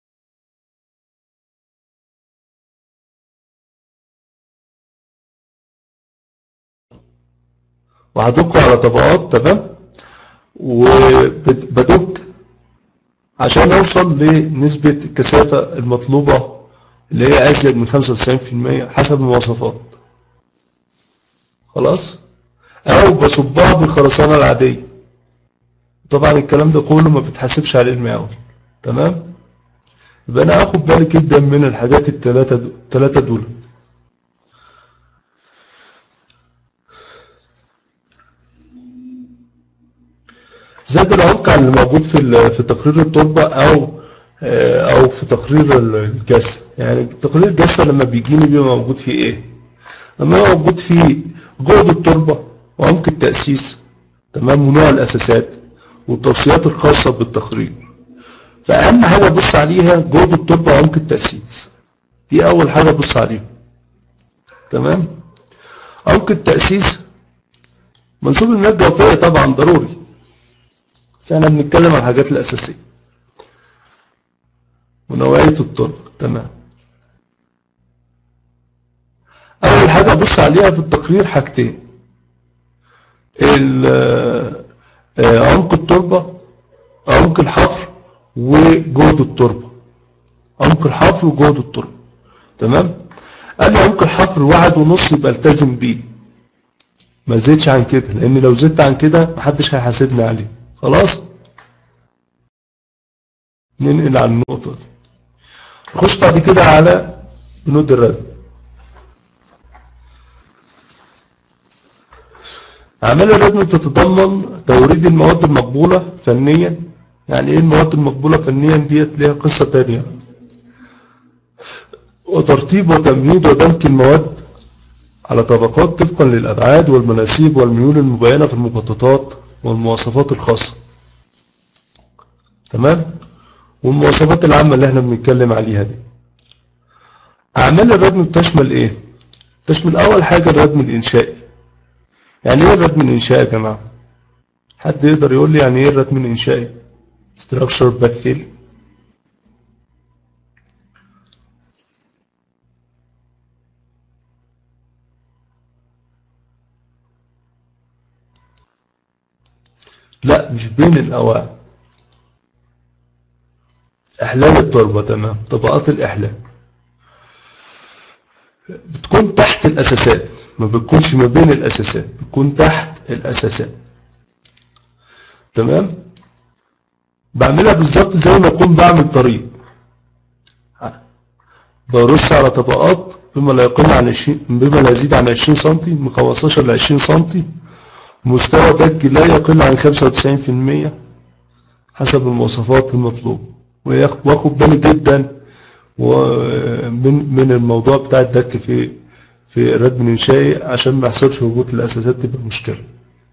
وهدقه على طبقات تمام وبدك عشان اوصل لنسبة الكثافة المطلوبة اللي هي ازيد من 95% حسب المواصفات خلاص او بصبها بالخرسانة العادية طبعا الكلام ده كله ما بتحاسبش عليه المقاول تمام يبقى انا هاخد بالي جدا من الحاجات التلاتة دو- التلاتة دول زاد العمق عن اللي موجود في ال- في تقرير التربة او آه، او في تقرير ال- الجثة يعني تقرير الجثة لما بيجيني بيبقى موجود فيه ايه لما يبقى موجود فيه جهد التربة وعمق التأسيس تمام ونوع الأساسات والتوصيات الخاصة بالتقرير فأهم حاجة أبص عليها جهد التربة وعمق التأسيس دي أول حاجة أبص عليها تمام عمق التأسيس منسوب المياه الجوفية طبعا ضروري بس احنا بنتكلم عن الحاجات الأساسية ونوعية التربة تمام أول حاجة أبص عليها في التقرير حاجتين ال- آه، عمق التربة عمق الحفر وجهد التربة عمق الحفر وجهد التربة تمام قال لي عمق الحفر واحد ونص يبقى التزم بيه ما زيدش عن كده لان لو زدت عن كده محدش هيحاسبني عليه خلاص ننقل على النقطة دي نخش بعد كده على بنود الردم أعمال الردم تتضمن توريد المواد المقبولة فنيا يعني ايه المواد المقبولة فنيا ديت ليها قصة تانية وترتيب وتمهيد ودمج المواد على طبقات طبقا للأبعاد والمناسيب والميول المبينة في المخططات والمواصفات الخاصة تمام والمواصفات العامة اللي احنا بنتكلم عليها دي أعمال الردم بتشمل ايه تشمل أول حاجة الردم الإنشائي يعني ايه الردم الإنشائي يا جماعة حد يقدر يقول لي يعني ايه الردم الإنشائي structure backfill لا مش بين الأواعي إحلال التربة تمام طبقات الإحلال بتكون تحت الأساسات ما بتكونش ما بين الأساسات بتكون تحت الأساسات تمام بعملها بالظبط زي ما أكون بعمل طريق برص على طبقات بما لا يقل عن 20 بما لا يزيد عن 20 سم من 15 ل 20 سم مستوى دك لا يقل عن 95% حسب المواصفات المطلوبة وياخ- واخد بالي جدا ومن من الموضوع بتاع الدك في في الردم الإنشائي عشان ما يحصلش هبوط الأساسات تبقى مشكلة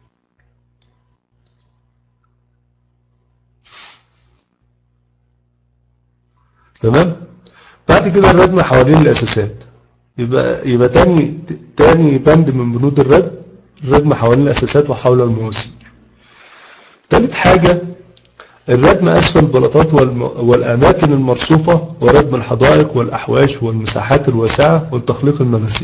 تمام بعد كده الردم حوالين الأساسات يبقى يبقى تاني تاني بند من بنود الردم الردم حوالين الأساسات وحول المواسير تالت حاجة الردم أسفل البلاطات والم... والأماكن المرصوفة وردم الحدائق والأحواش والمساحات الواسعة وتخليق المناسيب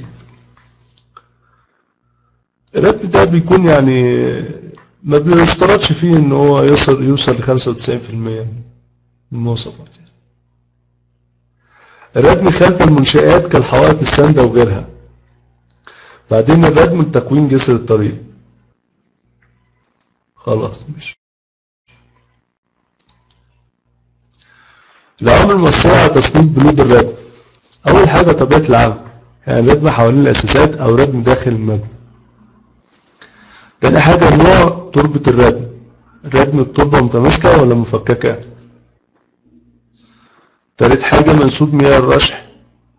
الردم ده بيكون يعني ما بيشترطش فيه ان هو يوصل يوصل ل 95% من المواصفات يعني. الردم خلف المنشآت كالحوائط الساندة وغيرها بعدين الردم لتكوين جسر الطريق خلاص ماشي العوامل المؤثرة على تصنيف بنود الردم أول حاجة طبيعة العمل يعني ردم حوالين الأساسات أو ردم داخل المبنى تاني حاجة نوع تربة الردم ردم التربة متماسكة ولا مفككة تالت حاجة منسوب مياه الرشح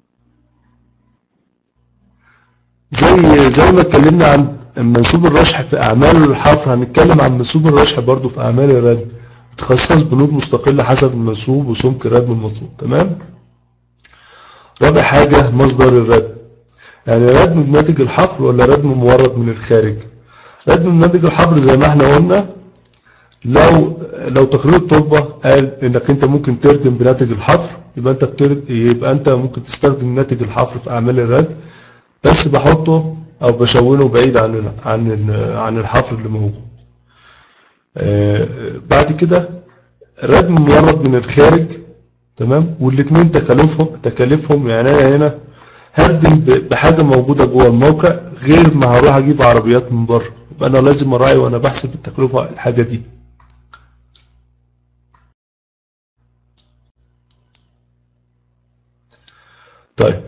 زي زي ما اتكلمنا عن منسوب الرشح في أعمال الحفر هنتكلم عن منسوب الرشح برضو في أعمال الردم تخصص بنود مستقلة حسب المنسوب وسمك الردم المطلوب تمام رابع حاجة مصدر الردم يعني ردم بناتج الحفر ولا ردم مورد من الخارج ردم بناتج الحفر زي ما احنا قلنا لو لو تقرير التربة قال انك انت ممكن تردم بناتج الحفر يبقى انت بتر... يبقى انت ممكن تستخدم ناتج الحفر في اعمال الردم بس بحطه او بشونه بعيد عن ال... عن ال... عن الحفر اللي موجود آه بعد كده ردم مورد من الخارج تمام والاثنين تكاليفهم تكاليفهم يعني انا هنا هردم ب- بحاجه موجوده جوه الموقع غير ما هروح اجيب عربيات من بره يبقى انا لازم اراعي وانا بحسب التكلفه الحاجه دي طيب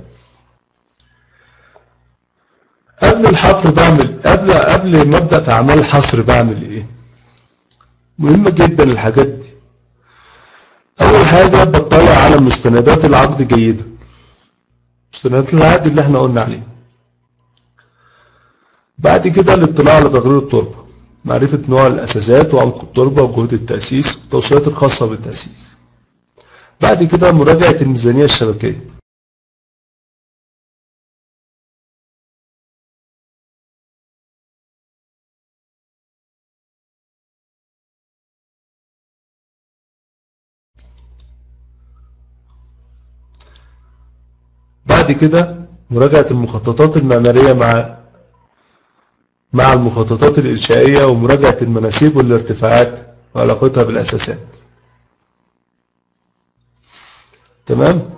قبل الحفر بعمل قبل قبل ما ابدا في اعمال الحصر بعمل ايه مهمه جدا الحاجات دي اول حاجه بطلع على مستندات العقد جيدا مستندات العقد اللي احنا قلنا عليه بعد كده الاطلاع على تقرير التربه معرفه نوع الاساسات وعمق التربه وجهد التاسيس والتوصيات الخاصه بالتاسيس بعد كده مراجعه الميزانيه الشبكيه بعد كده مراجعة المخططات المعمارية مع مع المخططات الإنشائية ومراجعة المناسيب والارتفاعات وعلاقتها بالأساسات تمام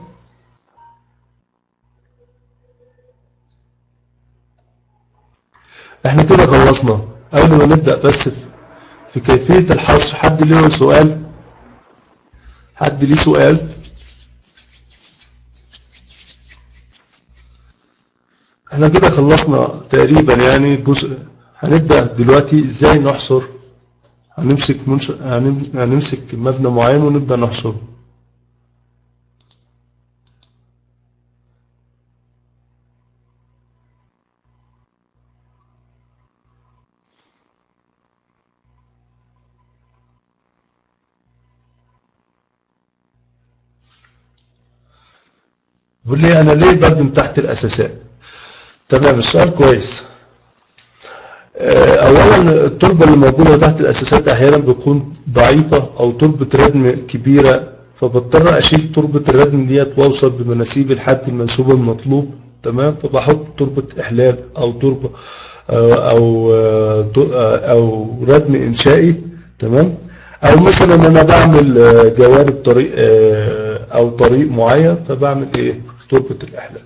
احنا كده خلصنا قبل ما نبدأ بس في, في كيفية الحصر حد ليه سؤال حد ليه سؤال احنا كده خلصنا تقريبا يعني جزء هنبدأ دلوقتي ازاي نحصر هنمسك منش... هنم... هنمسك مبنى معين ونبدأ نحصره بيقول لي انا ليه بردم تحت الاساسات تمام السؤال كويس آه، اولا التربه اللي موجوده تحت الاساسات احيانا بتكون ضعيفه او تربه ردم كبيره فبضطر اشيل تربه الردم ديت واوصل بمناسيب لحد المنسوب المطلوب تمام فبحط تربه احلال او تربه آه، او آه، ت- آه، او ردم انشائي تمام او مثلا انا بعمل آه، جوانب طريق آه، او طريق معين فبعمل ايه تربه الاحلال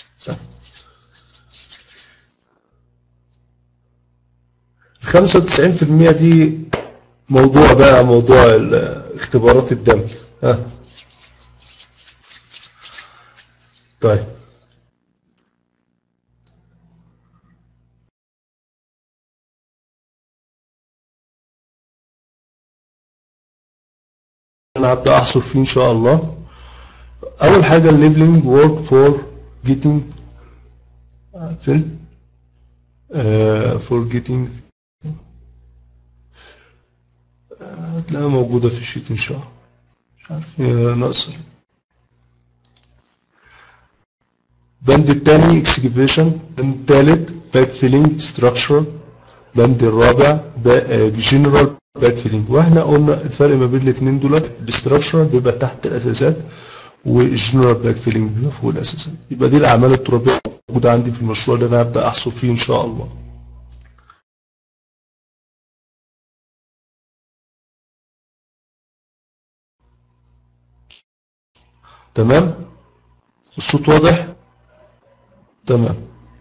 الخمسة وتسعين في المية دي موضوع بقى موضوع ال- اختبارات الدم ها طيب انا هبدا احصر فيه ان شاء الله اول حاجه الليفلنج وورك فور جيتنج فين فور جيتنج هتلاقيها موجوده في الشيت ان شاء الله مش عارف هي ناقصه ليه. بند التاني اكسكيفيشن بند التالت باك فيلينج ستراكشر بند الرابع جنرال باك فيلينج واحنا قلنا الفرق ما بين الاثنين دول الاستراكشر بيبقى تحت الاساسات والجنرال باك فيلينج بيبقى فوق الاساسات يبقى دي الاعمال الترابيه موجوده عندي في المشروع اللي انا هبدا احصر فيه ان شاء الله تمام الصوت واضح تمام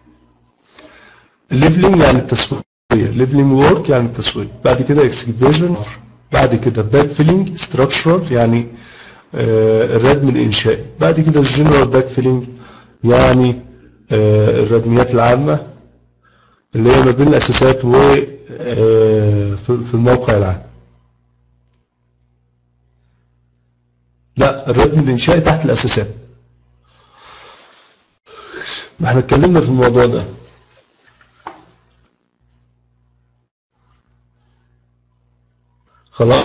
الليفلنج يعني التسوية ليفلنج وورك يعني التسوية بعد كده اكسكيفيشن بعد كده باك فيلينج ستراكشرال يعني آه الردم الانشائي بعد كده الجنرال باك فيلينج يعني آه الردميات العامة اللي هي ما بين الاساسات و آه في في الموقع العام لا الردم الانشائي تحت الاساسات ما احنا اتكلمنا في الموضوع ده خلاص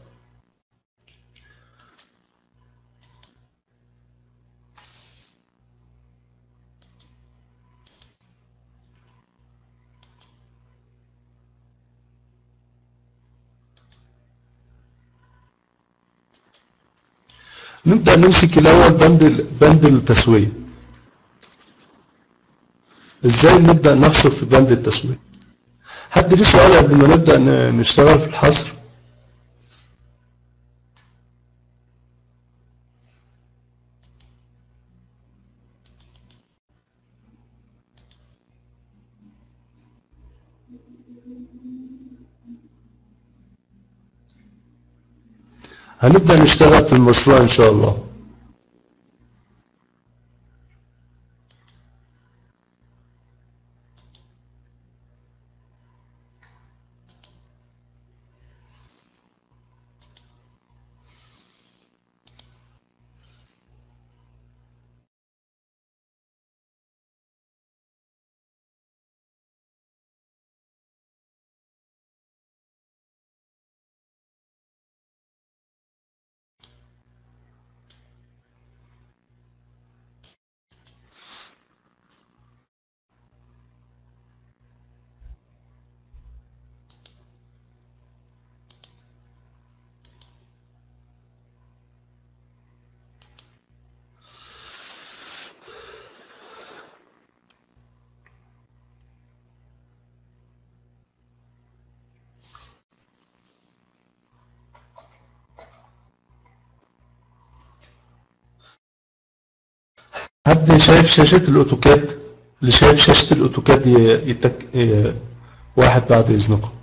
نبدأ نمسك الأول بند ال- بند التسوية ازاي نبدأ نحصر في بند التسوية حد ليه سؤال قبل ما نبدأ ن- نشتغل في الحصر هنبدأ نشتغل في المشروع إن شاء الله حد شايف شاشة الأوتوكاد اللي شايف شاشة الأوتوكاد ي- يتك... ي- واحد بعد إذنكم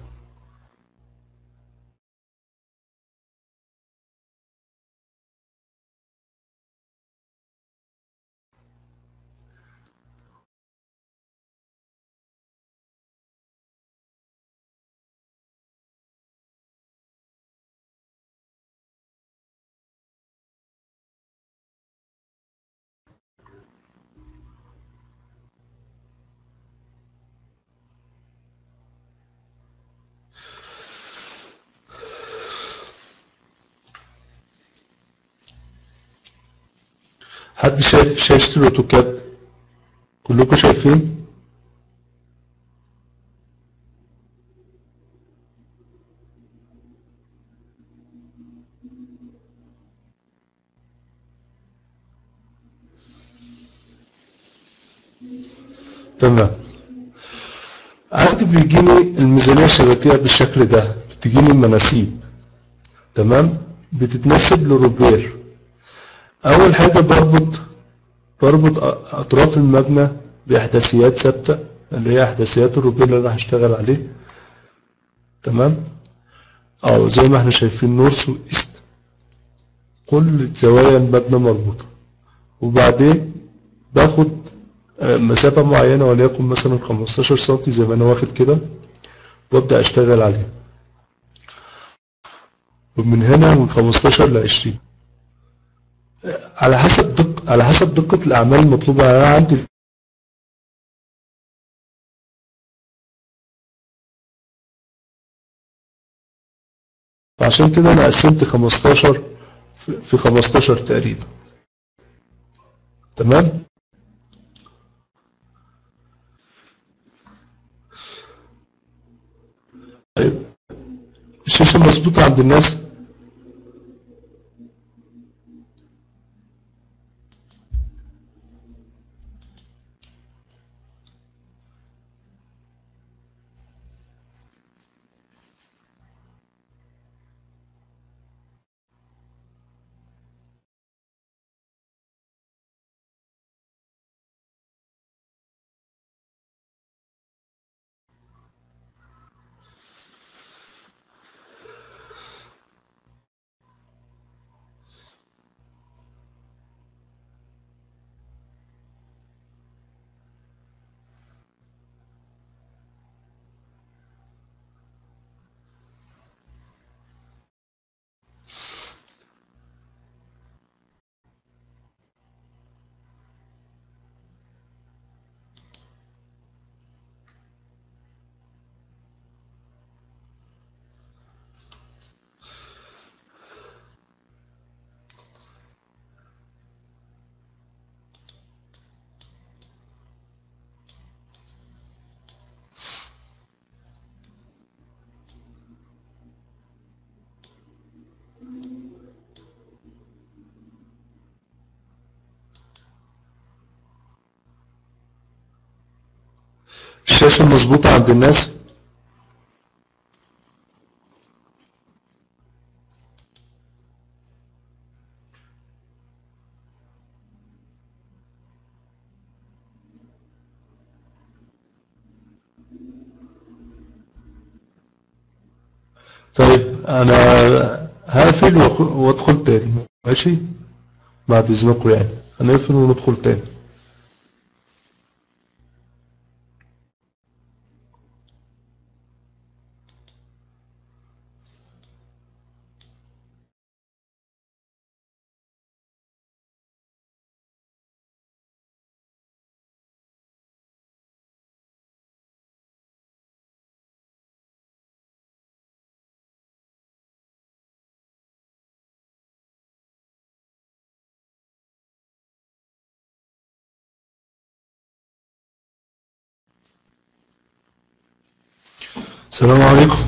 حد شايف شاشة الأوتوكاد كلكم شايفين تمام عندي بيجيني الميزانية الشبكية بالشكل ده بتجيني المناسيب تمام بتتنسب لروبير أول حاجة بربط بربط أ- أطراف المبنى بإحداثيات ثابتة اللي هي إحداثيات الروبير اللي أنا هشتغل عليه تمام أو زي ما احنا شايفين نورث وإيست كل زوايا المبنى مربوطة وبعدين باخد آه، مسافة معينة وليكن مثلا 15 سنتي زي ما أنا واخد كده وأبدأ أشتغل عليه ومن هنا من 15 ل 20 على حسب دق على حسب دقة الأعمال المطلوبة يعني أنا عندي فعشان كده أنا قسمت 15 في في 15 تقريبا تمام طيب الشاشة مظبوطة عند الناس الشاشة مظبوطة عند الناس طيب أنا هقفل وأخ- وأدخل تاني ماشي بعد إذنكم يعني هنقفل وندخل تاني السلام عليكم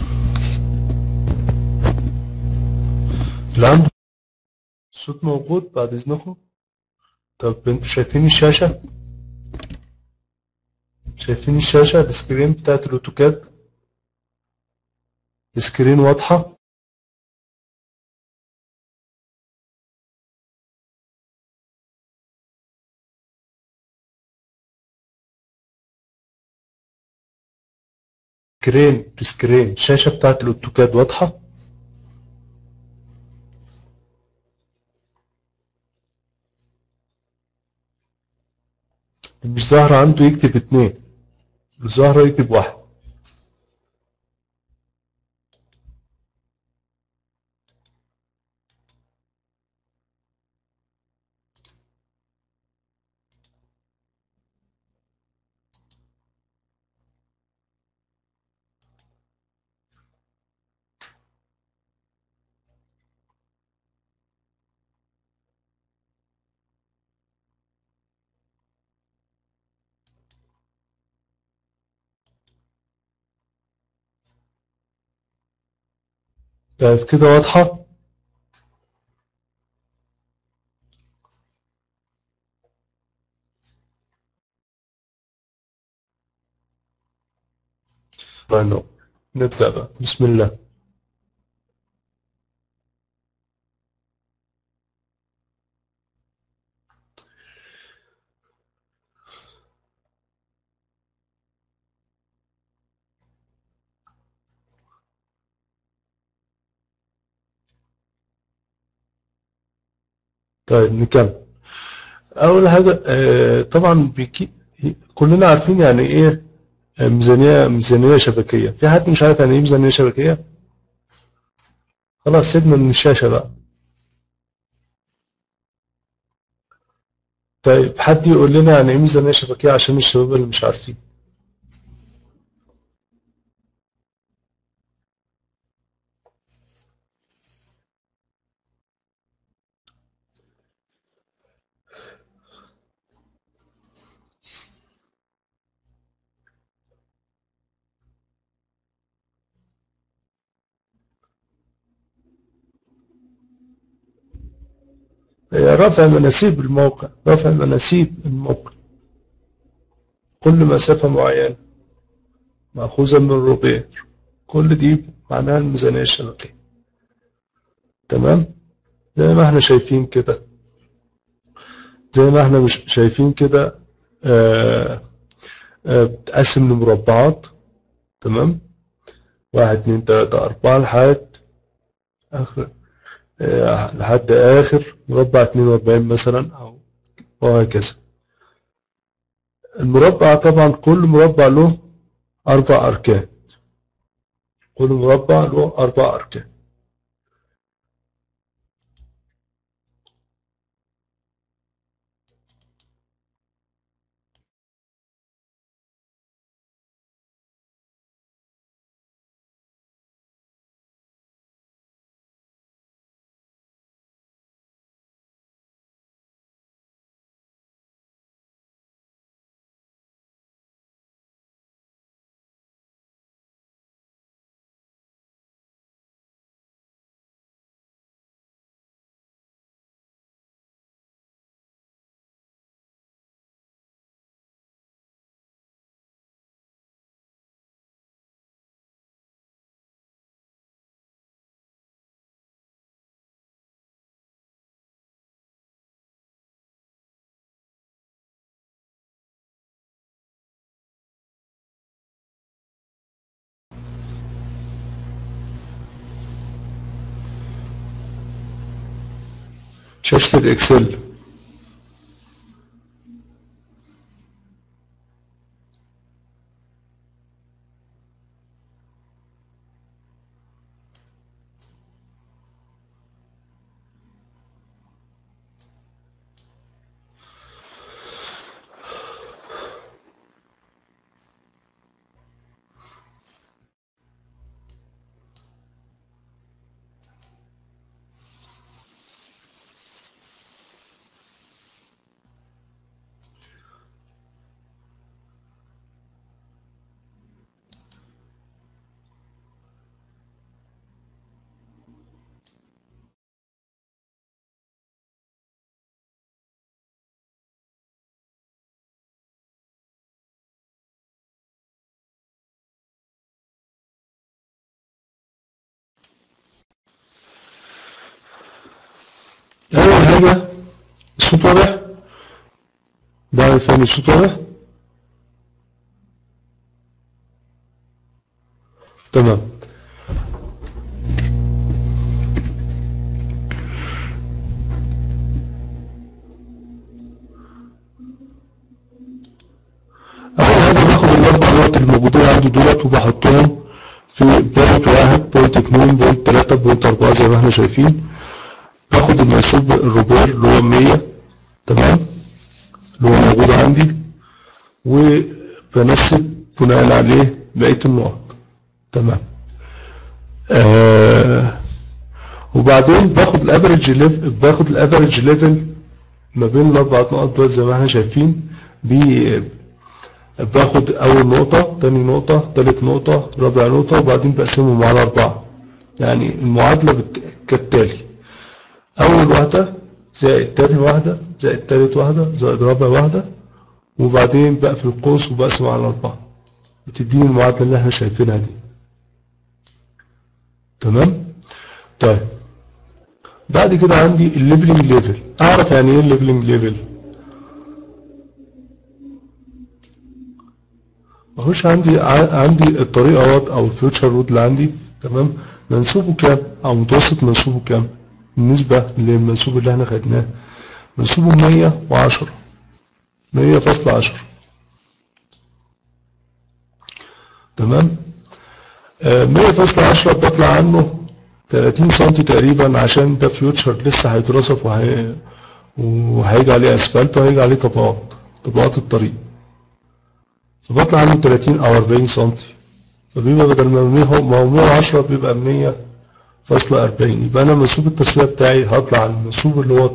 الآن الصوت موجود بعد إذنكم طب انتوا شايفين الشاشة شايفين الشاشة السكرين بتاعت الأوتوكاد السكرين واضحة سكرين السكرين الشاشة بتاعت الأوتوكاد واضحة مش ظاهرة عنده يكتب اتنين مش ظاهرة يكتب واحد طيب كده واضحة طيب نبدأ بقى بسم الله طيب نكمل أول حاجة آه، طبعا بيكي كلنا عارفين يعني إيه آه، ميزانية ميزانية شبكية في حد مش عارف يعني إيه ميزانية شبكية خلاص سيبنا من الشاشة بقى طيب حد يقول لنا يعني ايه ميزانية شبكية عشان الشباب اللي مش عارفين هي رفع مناسيب الموقع رفع مناسيب الموقع كل مسافة معينة مأخوذة من الروبير كل دي معناها الميزانية الشبكية تمام زي ما احنا شايفين كده زي ما احنا مش شايفين كده آه آه بتقسم لمربعات تمام واحد اتنين تلاتة أربعة لحد آخر آه، لحد آخر مربع 42 مثلا أو وهكذا المربع طبعا كل مربع له أربع أركان كل مربع له أربع أركان شاشة الإكسل أول حاجة الصوت واضح ده فاهم الصوت واضح تمام أول حاجة باخد الأربع نقط الموجودين عندي دولت وبحطهم في بوينت واحد بوينت اتنين بوينت تلاتة بوينت أربعة زي ما احنا شايفين باخد المنسوب الروبير اللي هو مية تمام اللي هو موجود عندي وبنسب بناء عليه بقية النقط تمام آه وبعدين باخد الافريج ليفل باخد الافريج ليفل ما بين الاربع نقط دول زي ما احنا شايفين بي باخد اول نقطة تاني نقطة تالت نقطة رابع نقطة وبعدين بقسمهم على اربعة يعني المعادلة بت- كالتالي أول واحدة زائد تاني واحدة زائد تالت واحدة زائد رابع واحدة وبعدين بقفل القوس وبقسم على أربعة بتديني المعادلة اللي احنا شايفينها دي تمام طيب بعد كده عندي الليفلنج ليفل أعرف يعني إيه الليفلنج ليفل ماهوش عندي ع- عندي الطريقة وات أو الفيوتشر رود اللي عندي تمام منسوبه كام أو متوسط منسوبه كام بالنسبة للمنسوب اللي احنا خدناه منسوبه مية وعشرة مية فاصلة عشرة تمام مية فاصلة عشرة بطلع عنه 30 سنتي تقريبا عشان ده فيوتشر لسه هيترصف وهي... وهيجي عليه اسفلت وهيجي عليه طبقات طبقات الطريق فبطلع عنه 30 او 40 سنتي فبيبقى بدل ما 100 هو ما هو 110 بيبقى 100 فاصلة 40 يبقى انا منسوب التسوية بتاعي هطلع على المنسوب اللي هو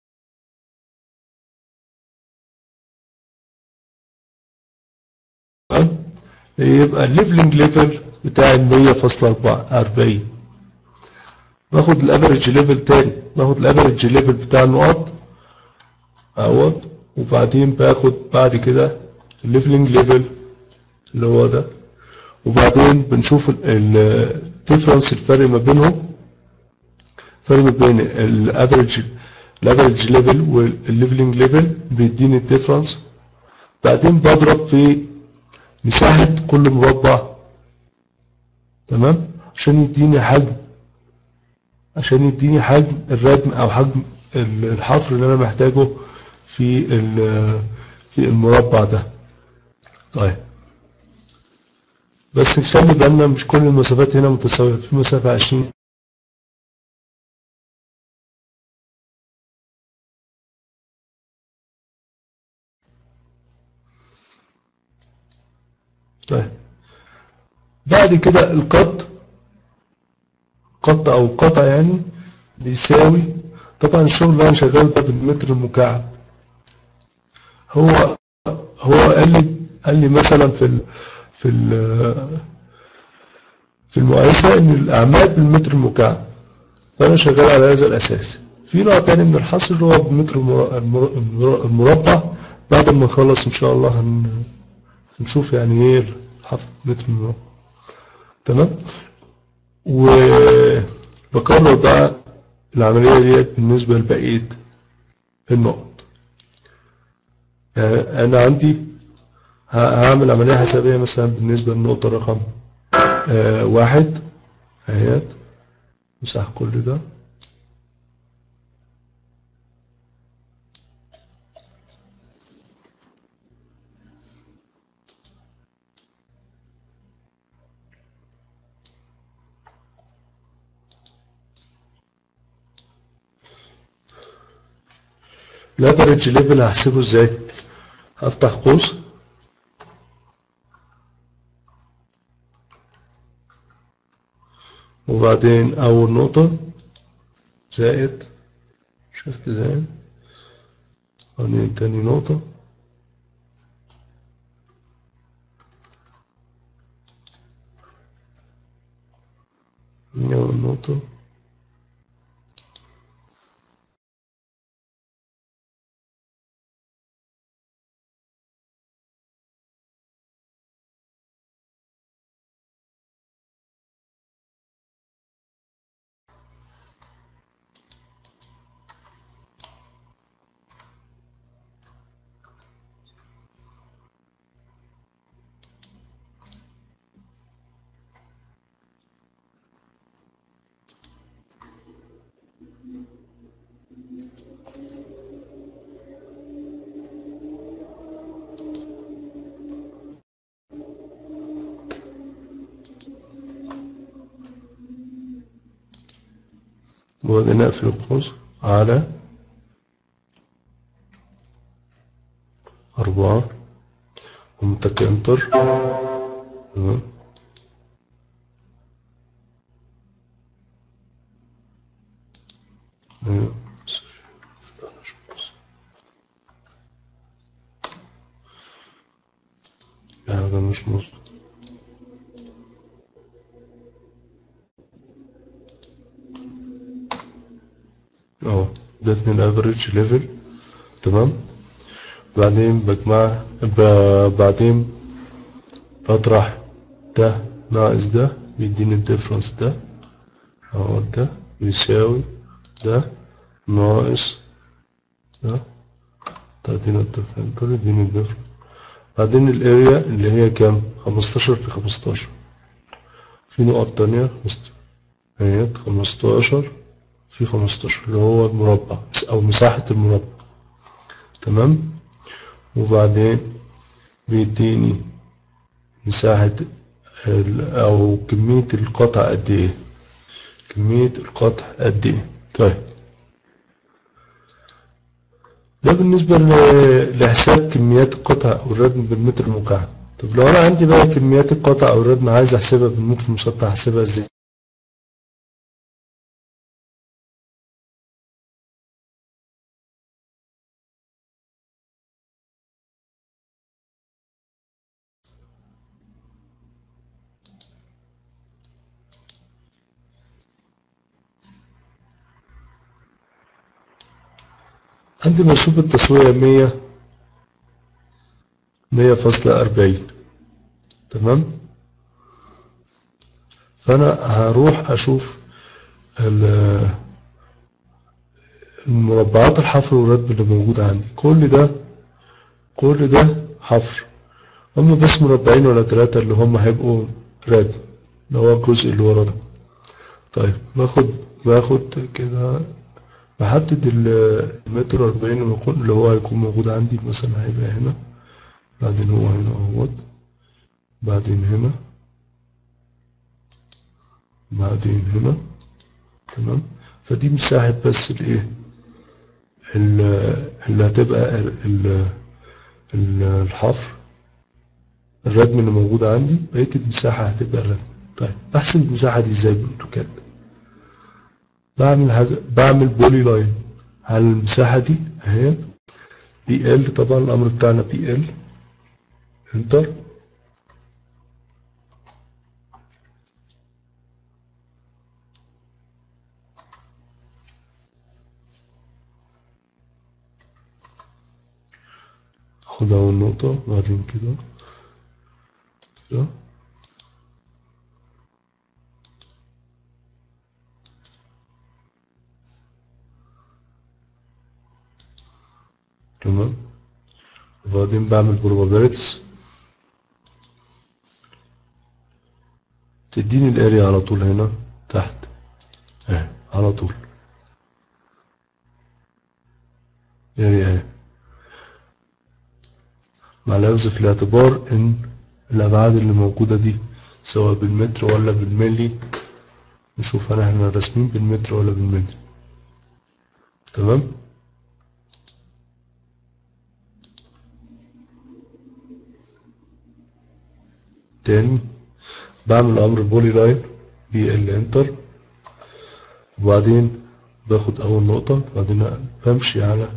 تمام؟ يبقى الليفلنج ليفل بتاعي 100.40 باخد الافريج ليفل تاني باخد الافريج ليفل بتاع النقط اهوت وبعدين باخد بعد كده الليفلنج ليفل اللي هو ده وبعدين بنشوف الديفرنس الفرق ما بينهم الفرق ما بين الافريج الافريج ليفل والليفلنج ليفل بيديني الديفرنس بعدين بضرب في مساحة كل مربع تمام عشان يديني حجم عشان يديني حجم الردم او حجم الحفر اللي انا محتاجه في في المربع ده طيب بس خلي بالنا مش كل المسافات هنا متساوية في مسافة عشرين طيب بعد كده القط قط او قطع يعني بيساوي طبعا الشغل اللي انا شغال ده بالمتر المكعب هو هو قال لي قال لي مثلا في ال في ال في المقايسة ان الاعمال بالمتر المكعب فانا شغال على هذا الاساس في نوع تاني من الحصر اللي هو بالمتر المر- المربع بعد ما نخلص ان شاء الله هن نشوف يعني ايه الحفر متر المربع تمام وبكرر بقى العملية ديت بالنسبة لبقية النقط يعني أنا عندي ه- هعمل عملية حسابية مثلا بالنسبة للنقطة رقم آه واحد اهيت مسح كل ده الافريج ليفل هحسبه ازاي هفتح قوس وبعدين اول نقطة زائد شفت زائد بعدين تاني نقطة أول نقطة وبعدين اقفل القوس على أربعة ومتك انتر تمام أيوة. في حاجة مش مظبوط اهو ده اتنين افريج ليفل تمام بعدين بجمع ب- بعدين بطرح ده ناقص ده بيديني الديفرنس ده اهو ده بيساوي ده ناقص ده تعطينا الديفرنس يديني الديفرنس بعدين الاريا اللي هي كام خمستاشر في خمستاشر في نقط تانية خمست- اهي خمستاشر في خمستاشر اللي هو المربع أو مساحة المربع تمام وبعدين بيديني مساحة ال- أو كمية القطع قد إيه كمية القطع قد ايه طيب ده بالنسبة ل- لحساب كميات القطع أو الردم بالمتر المكعب طب لو أنا عندي بقى كميات القطع أو الردم عايز أحسبها بالمتر المسطح أحسبها إزاي؟ عندي منسوب التسوية مية مية فاصلة أربعين تمام فأنا هروح أشوف ال- المربعات الحفر والردم اللي موجودة عندي كل ده كل ده حفر هم بس مربعين ولا ثلاثة اللي هم هيبقوا ردم اللي هو الجزء اللي ورا ده طيب باخد باخد كده بحدد ال- المتر أربعين اللي يكون- اللي هو هيكون موجود عندي مثلا هيبقى هنا بعدين هو هنا اهوت بعدين هنا بعدين هنا تمام فدي مساحة بس الايه ال- اللي هتبقى ال- ال- ال- الحفر الردم اللي موجود عندي بقية المساحة هتبقى الردم طيب بحسب المساحة دي ازاي بالاوتوكاد بعمل حاجة بعمل بولي لاين على المساحة دي اهي بي ال طبعا الأمر بتاعنا بي ال انتر خد أول نقطة بعدين كده كده تمام وبعدين بعمل probabilities تديني الاريا على طول هنا تحت اهي على طول اريا اهي مع الأخذ في الاعتبار ان الابعاد اللي موجودة دي سواء بالمتر ولا بالملي نشوف هل احنا راسمين بالمتر ولا بالملي تمام تاني بعمل امر بولي لاين بي ال انتر وبعدين باخد اول نقطة بعدين بمشي على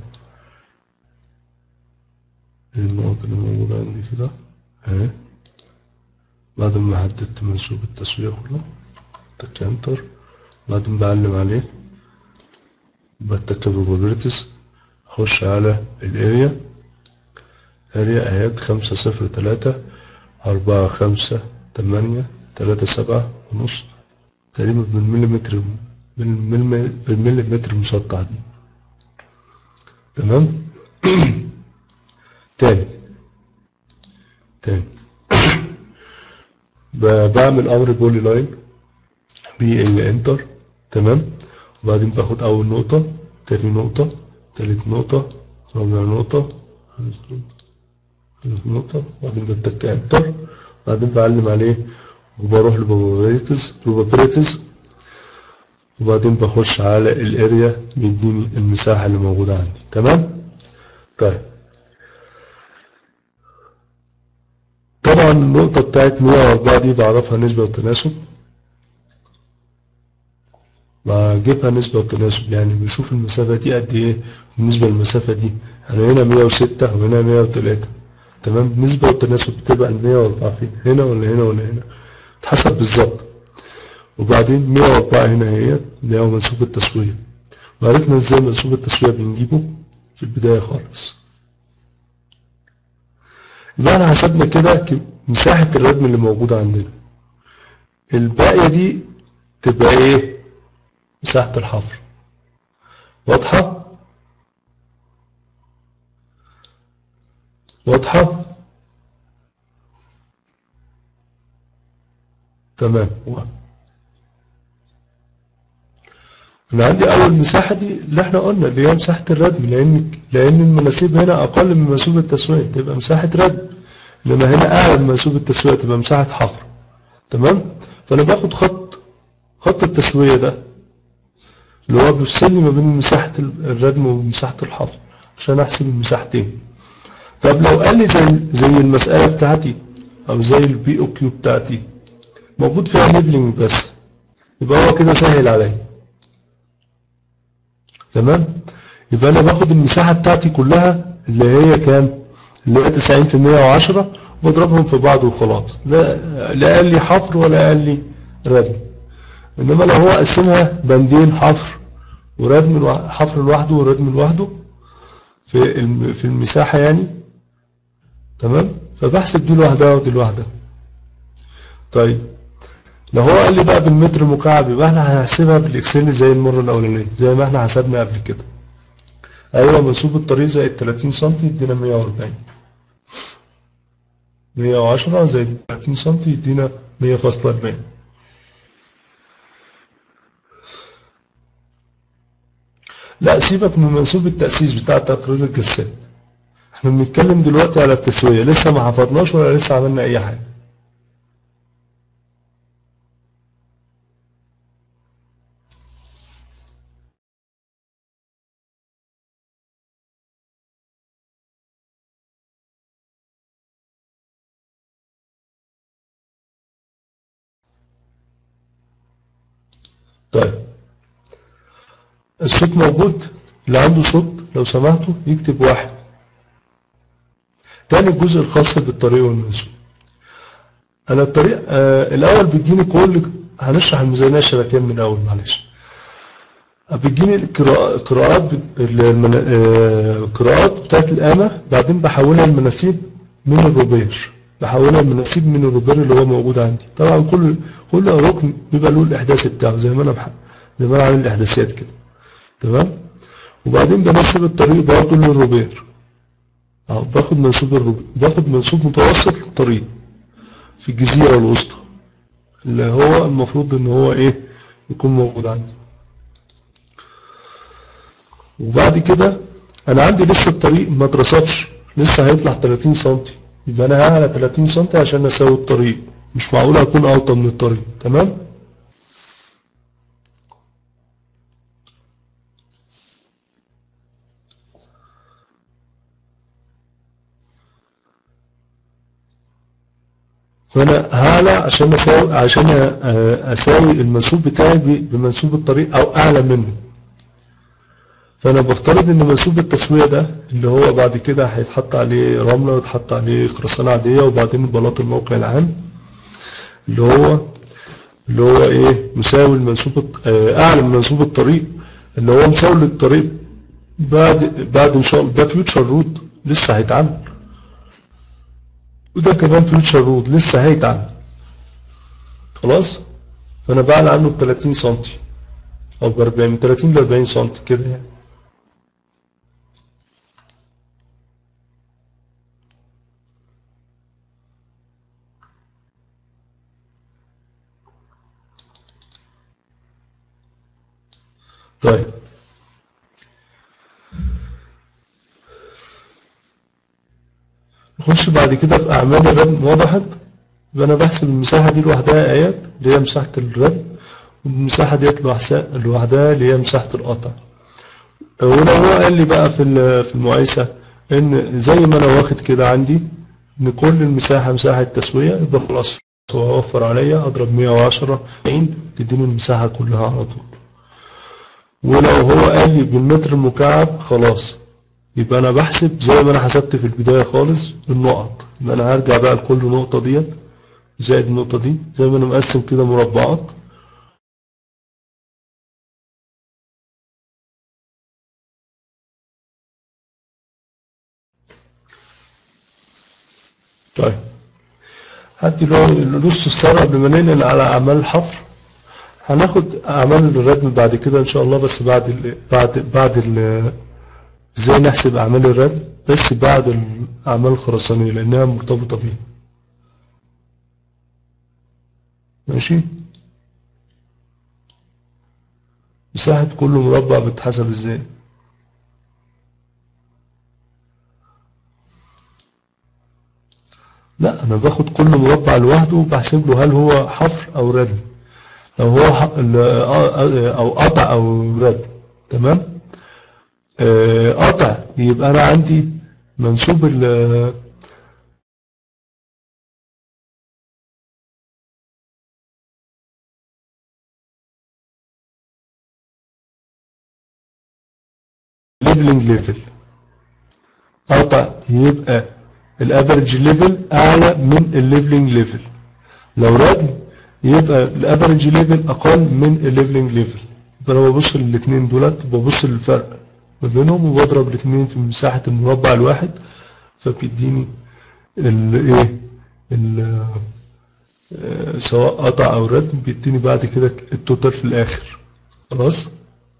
النقط اللي موجودة عندي كده اهي بعد ما حددت منسوب التسوية كله تك انتر بعدين بعلم عليه بتك probabilities اخش على الاريا اريا اهيت خمسة صفر تلاتة أربعة خمسة تمانية تلاتة سبعة ونص تقريبا بالمليمتر بالملي- بالمليمتر المسطح دي تمام تاني تاني ب- بعمل امر بولي لاين بي ال انتر تمام وبعدين باخد اول نقطة تاني نقطة تالت نقطة رابع نقطة خامس نقطة وبعدين بتك انتر بعدين بعلم عليه وبروح لبروبابيلتيز probabilities وبعدين بخش على الاريا بيديني المساحة اللي موجودة عندي تمام طيب طبعا النقطة بتاعت 104 دي بعرفها نسبة وتناسب بجيبها نسبة وتناسب يعني بشوف المسافة دي قد ايه بالنسبة للمسافة دي يعني هنا 106 وهنا 103 تمام نسبة والتناسب بتبقى ال 104 فين هنا ولا هنا ولا هنا تحسب بالظبط وبعدين 104 هنا هي اللي هو منسوب التسوية وعرفنا ازاي منسوب التسوية بنجيبه في البداية خالص يبقى احنا حسبنا كده ك- مساحة الردم اللي موجودة عندنا الباقية دي تبقى ايه مساحة الحفر واضحة واضحة تمام و- انا عندي اول مساحة دي اللي احنا قلنا اللي هي مساحة الردم لان لان المناسيب هنا اقل من منسوب التسوية تبقى مساحة ردم انما هنا اعلى من منسوب التسوية تبقى مساحة حفر تمام فانا باخد خط خط التسوية ده اللي هو بيفصلني ما بين مساحة الردم ومساحة الحفر عشان احسب المساحتين طب لو قال لي زي زي المسألة بتاعتي او زي البي او كيو بتاعتي موجود فيها ليفلنج بس يبقى هو كده سهل عليا تمام يبقى انا باخد المساحة بتاعتي كلها اللي هي كام اللي هي 90% و10 واضربهم في بعض وخلاص لا لا قال لي حفر ولا قال لي ردم انما لو هو قسمها بندين حفر وردم الوا- حفر لوحده وردم لوحده في الم- في المساحة يعني تمام فبحسب دي لوحدها ودي لوحدها طيب لو هو قال لي بقى بالمتر مكعب يبقى احنا هنحسبها بالاكسل زي المرة الأولانية زي ما احنا حسبنا قبل كده ايوه منسوب الطريق زائد 30 سم يدينا 140 110 زائد 30 سم يدينا 100.40 لا سيبك من منسوب التأسيس بتاع تقرير الجساد احنا بنتكلم دلوقتي على التسوية لسه ما حفظناش ولا لسه عملنا اي حاجة طيب الصوت موجود اللي عنده صوت لو سمحتوا يكتب واحد تاني الجزء الخاص بالطريق والمنسوب انا الطريق آه الاول بيجيني كل هنشرح الميزانيه الشبكيه من الاول معلش بتجيني القراء- القراءات بت- المن... آه، القراءات بتاعت القامة بعدين بحولها لمناسيب من الروبير بحولها لمناسيب من الروبير اللي هو موجود عندي طبعا كل كل ركن بيبقى له الاحداث بتاعه زي ما انا بح... زي ما انا عامل الاحداثيات كده تمام وبعدين بنسب الطريق برضه للروبير اهو باخد منسوب الروبير باخد منسوب متوسط للطريق في الجزيرة والوسطى اللي هو المفروض ان هو ايه يكون موجود عندي وبعد كده انا عندي لسه الطريق ما اترصفش لسه هيطلع 30 سم يبقى انا هعلى 30 سم عشان اسوي الطريق مش معقول اكون اوطى من الطريق تمام فانا هعلى عشان اساوي عشان أ- اساوي المنسوب بتاعي ب- بمنسوب الطريق او اعلى منه فانا بفترض ان منسوب التسوية ده اللي هو بعد كده هيتحط عليه رملة ويتحط عليه خرسانة عادية وبعدين بلاط الموقع العام اللي هو اللي هو ايه مساوي المنسوب الط- آه، اعلى من منسوب الطريق اللي هو مساوي للطريق بعد بعد ان شاء الله ده فيوتشر رود لسه هيتعمل وده كمان فيوتشر رود لسه هيتعمل خلاص فانا بعلى عنه ب 30 سم او ب 40 من 30 ل 40 سم كده يعني طيب نخش بعد كده في أعمال الردم وضحت يبقى أنا بحسب المساحة دي لوحدها آيات اللي هي مساحة الردم والمساحة ديت لوحدها لوحدها اللي هي مساحة القطع ولو هو قال لي بقى في ال- في المقايسة إن زي ما أنا واخد كده عندي إن كل المساحة مساحة تسوية يبقى خلاص هو هيوفر عليا أضرب 110 90 تديني المساحة كلها على طول ولو هو قال لي بالمتر المكعب خلاص يبقى انا بحسب زي ما انا حسبت في البداية خالص النقط يبقى انا هرجع بقى لكل نقطة ديت زائد النقطة دي زي ما انا مقسم كده مربعات طيب هدي له نص السنة قبل ما ننقل على أعمال الحفر هناخد أعمال الردم بعد كده إن شاء الله بس بعد ال بعد بعد ال ازاي نحسب اعمال الردم بس بعد الاعمال الخرسانيه لانها مرتبطه بيها ماشي مساحه كل مربع بتتحسب ازاي لا انا باخد كل مربع لوحده وبحسب له هل هو حفر او ردم لو هو ح- ال- آه، او قطع او رد تمام آه، قطع يبقى انا عندي منسوب ال ليفلنج ليفل قطع يبقى الافريج ليفل اعلى من الليفلنج ليفل لو ردم يبقى الافريج ليفل اقل من الليفلنج ليفل يبقى انا ببص للاثنين دولت ببص للفرق ما بينهم وبضرب الاثنين في مساحة المربع الواحد فبيديني الايه ال- آه، سواء قطع او ردم بيديني بعد كده التوتال في الاخر خلاص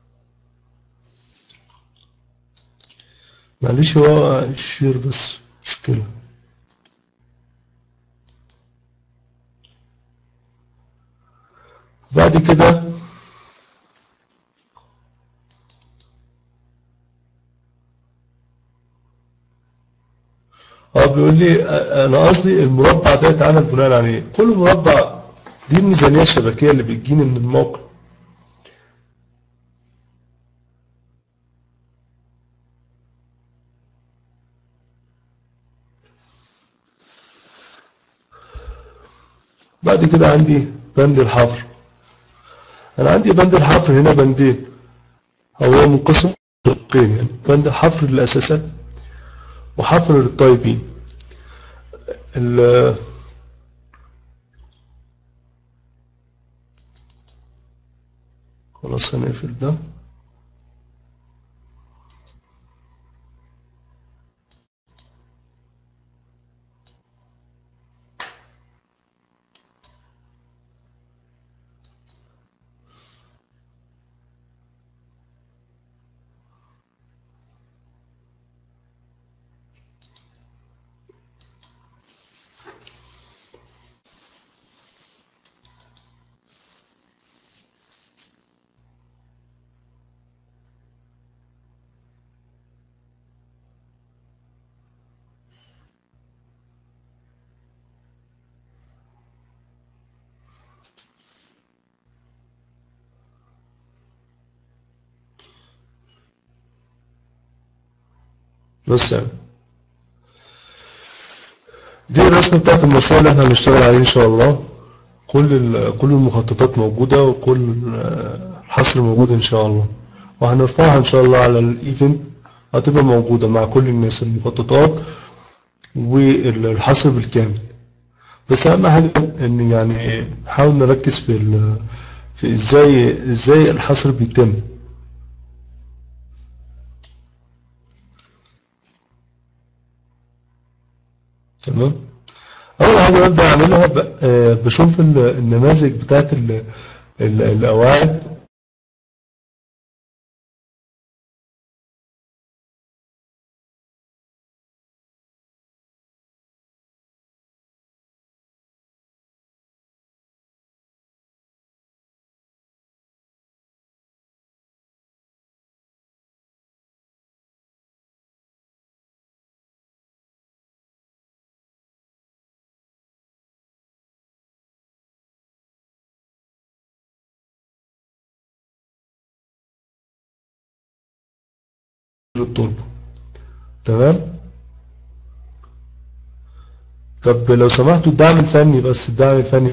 معلش هو الشير بس مشكلة بعد كده اه بيقول لي آه، انا قصدي المربع ده اتعمل بناء على ايه؟ كل مربع دي الميزانية الشبكية اللي بتجيني من الموقع بعد كده عندي بند الحفر انا عندي بند الحفر هنا بندين او هو منقسم شقين يعني بند حفر للاساسات وحفر للطيبين ال- خلاص هنقفل ده بس يعني دي الرسمة بتاعت المشروع اللي احنا هنشتغل عليه ان شاء الله كل ال- كل المخططات موجودة وكل آه، الحصر موجود ان شاء الله وهنرفعها ان شاء الله على الايفنت هتبقى موجودة مع كل الناس المخططات والحصر بالكامل بس اهم حاجة ان يعني نحاول نركز في ال- في ازاي ازاي الحصر بيتم تمام اول حاجه ببدا اعملها ب- آه، بشوف ال- النماذج بتاعت ال- ال- القواعد التربه تمام طب لو سمحتوا الدعم الفني بس الدعم الفني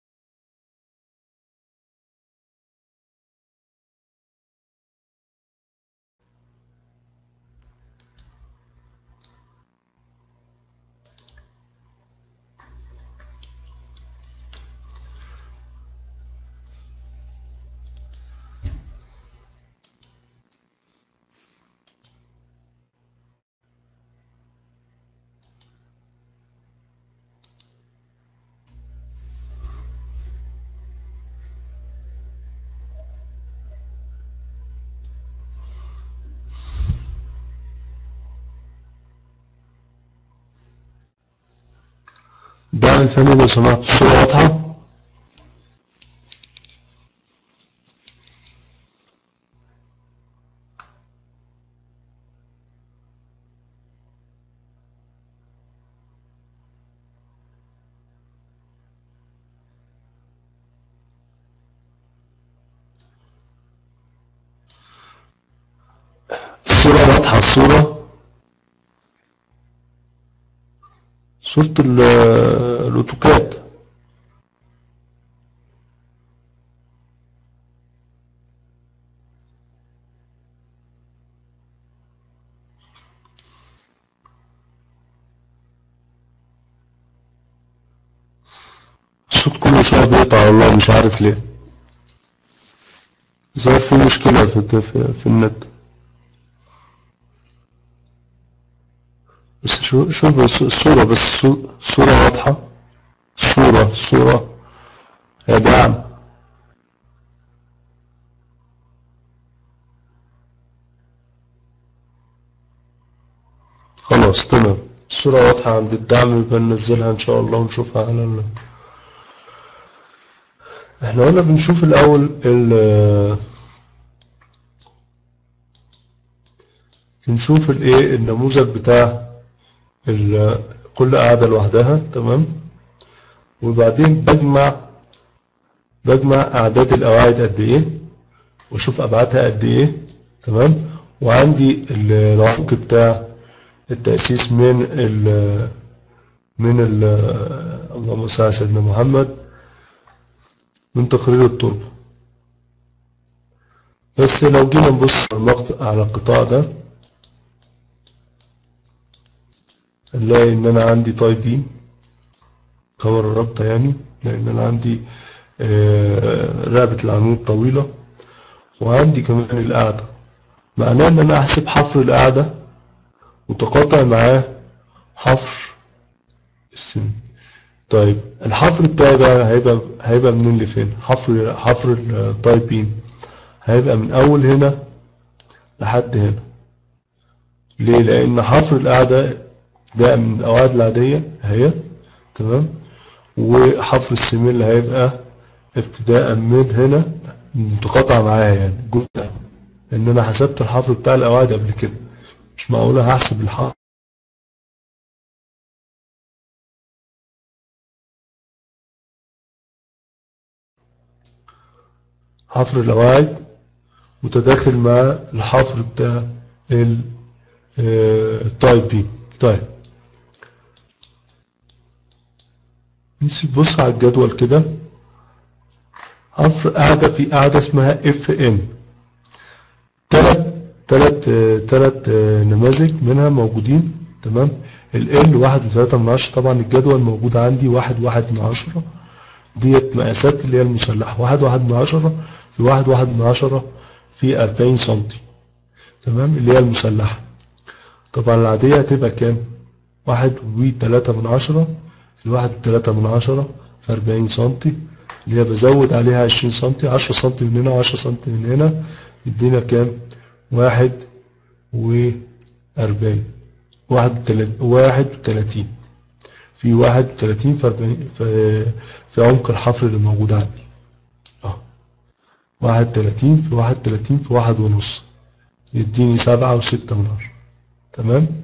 الدعم الفني لو سمحتوا الصورة واضحة الصورة واضحة الصورة صورة ال- الأوتوكاد الصوت كل شوية بيقطع والله مش عارف ليه ظهر في مشكلة في, في, في النت بس شو شوف الص- الصورة بس الصو- الصورة واضحة الصورة الصورة يا دعم خلاص تمام الصورة واضحة عند الدعم يبقى ننزلها إن شاء الله ونشوفها على ال احنا قلنا بنشوف الأول ال بنشوف الايه النموذج بتاع ال- كل قاعدة لوحدها تمام وبعدين بجمع بجمع أعداد القواعد قد إيه وأشوف أبعادها قد إيه تمام وعندي ال- العمق بتاع التأسيس من ال من ال اللهم صل على سيدنا محمد من تقرير التربة بس لو جينا نبص على المقطع على القطاع ده نلاقي إن أنا عندي تايبين كاميرا رابطة يعني لأن أنا عندي آه، رقبة العمود طويلة وعندي كمان القاعدة معناه إن أنا أحسب حفر القاعدة متقاطع معاه حفر السن طيب الحفر بتاعي بقى هيبقى هيبقى منين لفين حفر حفر التايبين هيبقى من أول هنا لحد هنا ليه لأن حفر القاعدة ده من القواعد العادية اهي تمام وحفر السميل هيبقى ابتداء من هنا متقاطع معايا يعني الجزء ده لأن أنا حسبت الحفر بتاع القواعد قبل كده مش معقولة هحسب الحفر حفر القواعد متداخل مع الحفر بتاع ال- آه، التايب بي طيب نمسك بص على الجدول كده حفر قاعدة في قاعدة اسمها اف ان تلات تلات آه، تلات آه، نماذج منها موجودين تمام ال L واحد وتلاتة من عشرة طبعا الجدول موجود عندي واحد واحد من عشرة ديت مقاسات اللي هي المسلحة واحد واحد من عشرة في واحد واحد من عشرة في أربعين سنتي تمام اللي هي المسلحة طبعا العادية هتبقى كام؟ واحد وتلاتة من عشرة في واحد وتلاتة من عشرة في أربعين سنتي اللي هي بزود عليها عشرين سنتي عشرة سنتي من هنا وعشرة سنتي من هنا يدينا كام؟ واحد وأربعين واحد وتلاتين واحد وتلاتين في واحد وتلاتين في أربعين في, في عمق الحفر اللي موجود عندي اه واحد وتلاتين في واحد وتلاتين في واحد ونص يديني سبعة وستة من عشرة تمام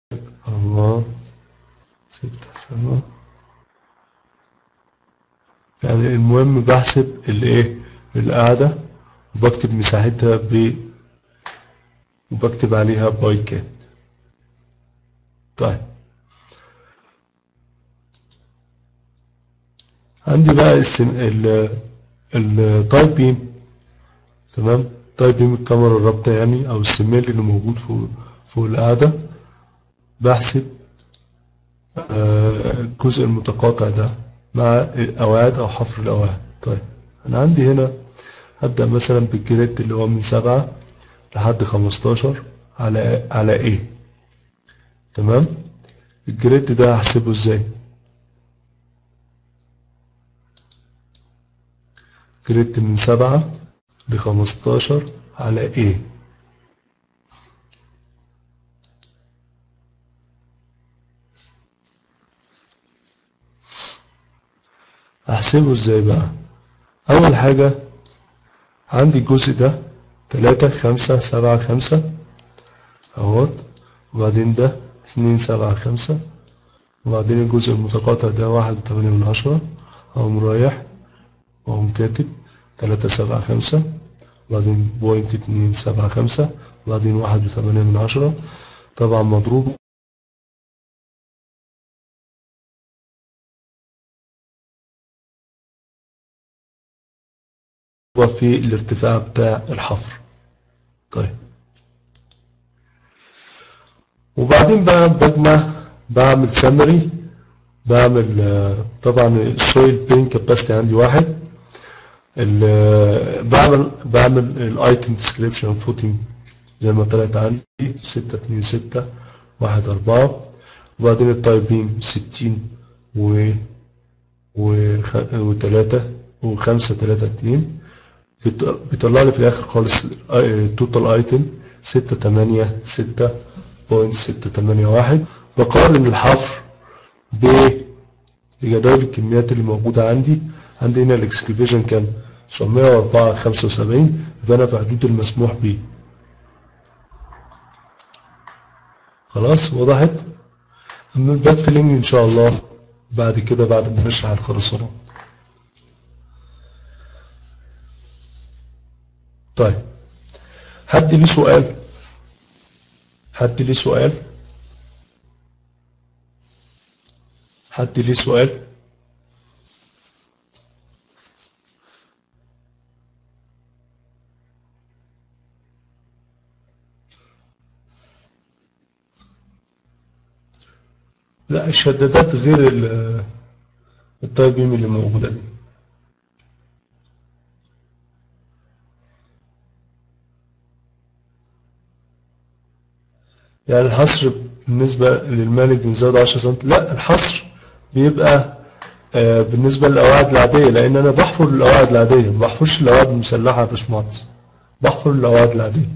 أربعة ستة سبعة يعني المهم بحسب الايه القاعدة وبكتب مساحتها ب وبكتب عليها باي كات طيب عندي بقى السم... ال التايب بيم تمام تايب بيم الكاميرا الرابطة يعني او السميل اللي موجود فوق فوق القاعدة بحسب آه، الجزء المتقاطع ده مع الأواعد أو حفر الأواعد طيب أنا عندي هنا هبدأ مثلا بالجريد اللي هو من سبعة لحد خمستاشر على على إيه تمام الجريد ده هحسبه إزاي جريد من سبعة لخمستاشر على إيه احسبه ازاي بقى اول حاجة عندي الجزء ده تلاتة خمسة سبعة خمسة اهوت وبعدين ده اتنين سبعة خمسة وبعدين الجزء المتقاطع ده واحد وتمانية من عشرة اقوم رايح واقوم كاتب تلاتة سبعة خمسة وبعدين بوينت اتنين سبعة خمسة وبعدين واحد وتمانية من عشرة طبعا مضروب وفي الارتفاع بتاع الحفر طيب وبعدين بقى بجمع بعمل سمري بعمل آه، طبعا السويل بين كاباسيتي عندي واحد ال- آه، بعمل بعمل الايتم ديسكريبشن فوتنج زي ما طلعت عندي ستة اتنين ستة واحد أربعة وبعدين التايبين ستين و وخ... وتلاتة وخمسة تلاتة اتنين بت- بيطلع لي في الآخر خالص التوتال ايتم ستة تمانية ستة بوينت ستة تمانية واحد بقارن الحفر بجداول الكميات اللي موجودة عندي عندي هنا الاكسكليفيشن كان 904 75 يبقى أنا في حدود المسموح بيه خلاص وضحت أما الباك فيلينج إن شاء الله بعد كده بعد ما نشرح الخرسانات طيب حد ليه سؤال حد ليه سؤال حد ليه سؤال لا الشدادات غير ال- التايب بيم اللي موجودة دي يعني الحصر بالنسبة للمالك بنزود 10 سم لا الحصر بيبقى آه، بالنسبة للقواعد العادية لأن أنا بحفر القواعد العادية ما بحفرش القواعد المسلحة يا باشمهندس بحفر القواعد العادية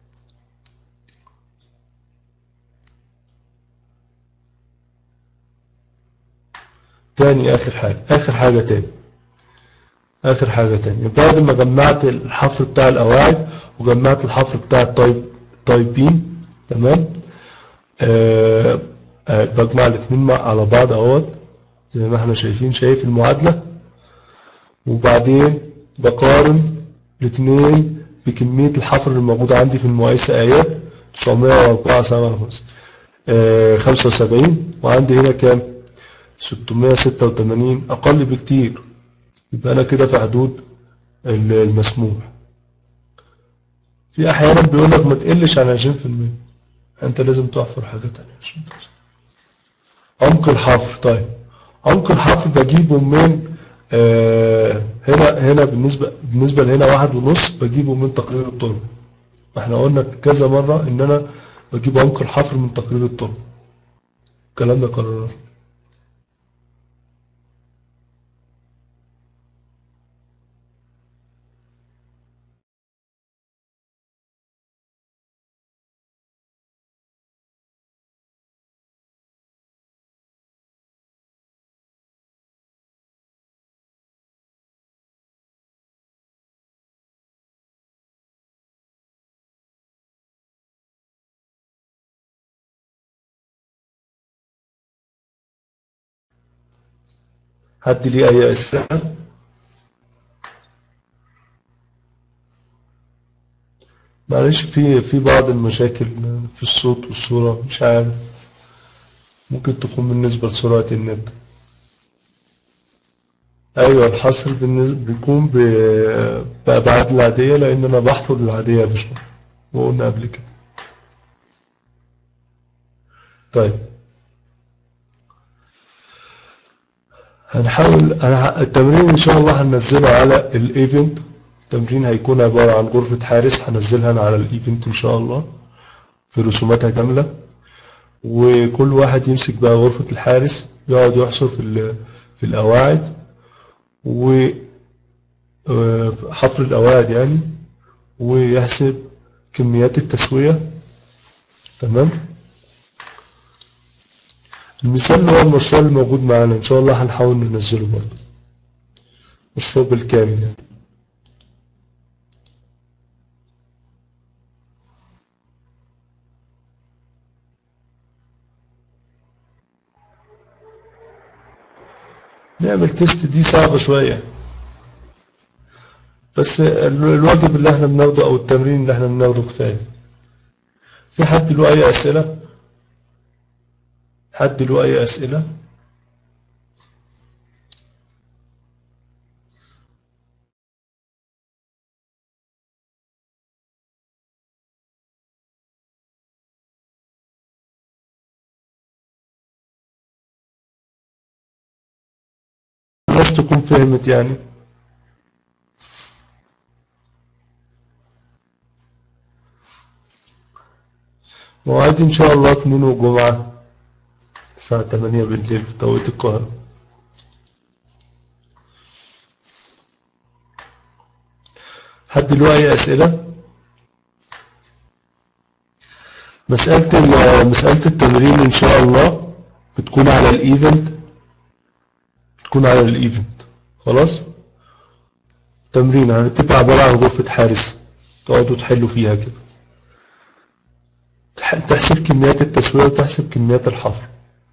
تاني آخر حاجة آخر حاجة تاني آخر حاجة تانية بعد ما جمعت الحفر بتاع القواعد وجمعت الحفر بتاع التايب تايبين تمام آه آه بجمع الاتنين مع على بعض اهوت زي ما احنا شايفين شايف المعادلة وبعدين بقارن الاتنين بكمية الحفر الموجودة عندي في المقايسة آيات 904 75 وعندي هنا كام 686 أقل بكتير يبقى أنا كده في حدود ال- المسموح في أحيانا بيقول لك ما تقلش عن 20% أنت لازم تحفر حاجة تانية عشان توصل عمق الحفر طيب عمق الحفر بجيبه من آه هنا هنا بالنسبة بالنسبة لهنا واحد ونص بجيبه من تقرير الطرق احنا قلنا كذا مرة ان انا بجيب عمق الحفر من تقرير الطرق الكلام ده قررناه حد ليه أي أسئلة؟ معلش في في بعض المشاكل في الصوت والصورة مش عارف ممكن تكون بالنسبة لسرعة النت أيوة الحصر بالنسبة بيكون ب- بأبعاد العادية لأن أنا بحفظ العادية يا باشمهندس وقلنا قبل كده طيب هنحاول أنا التمرين إن شاء الله هننزله على الإيفنت التمرين هيكون عبارة عن غرفة حارس هنزلها أنا على الإيفنت إن شاء الله في رسوماتها كاملة وكل واحد يمسك بقى غرفة الحارس يقعد يحصر في ال- في القواعد و آه، حفر القواعد يعني ويحسب كميات التسوية تمام المثال اللي هو المشروع اللي موجود معانا إن شاء الله هنحاول ننزله برضه مشروع بالكامل يعني نعمل تيست دي صعبة شوية بس ال- الواجب اللي احنا بناخده او التمرين اللي احنا بناخده كفاية في حد له اي اسئلة حد له اي اسئلة الناس تكون فهمت يعني مواعيد ان شاء الله اثنين وجمعة الساعة 8 بالليل في توقيت القاهرة حد له أي أسئلة؟ مسألة ال- مسألة التمرين إن شاء الله بتكون على الإيفنت بتكون على الإيفنت خلاص؟ تمرين يعني بتبقى عبارة عن غرفة حارس تقعدوا تحلوا فيها كده تح- تحسب كميات التسوية وتحسب كميات الحفر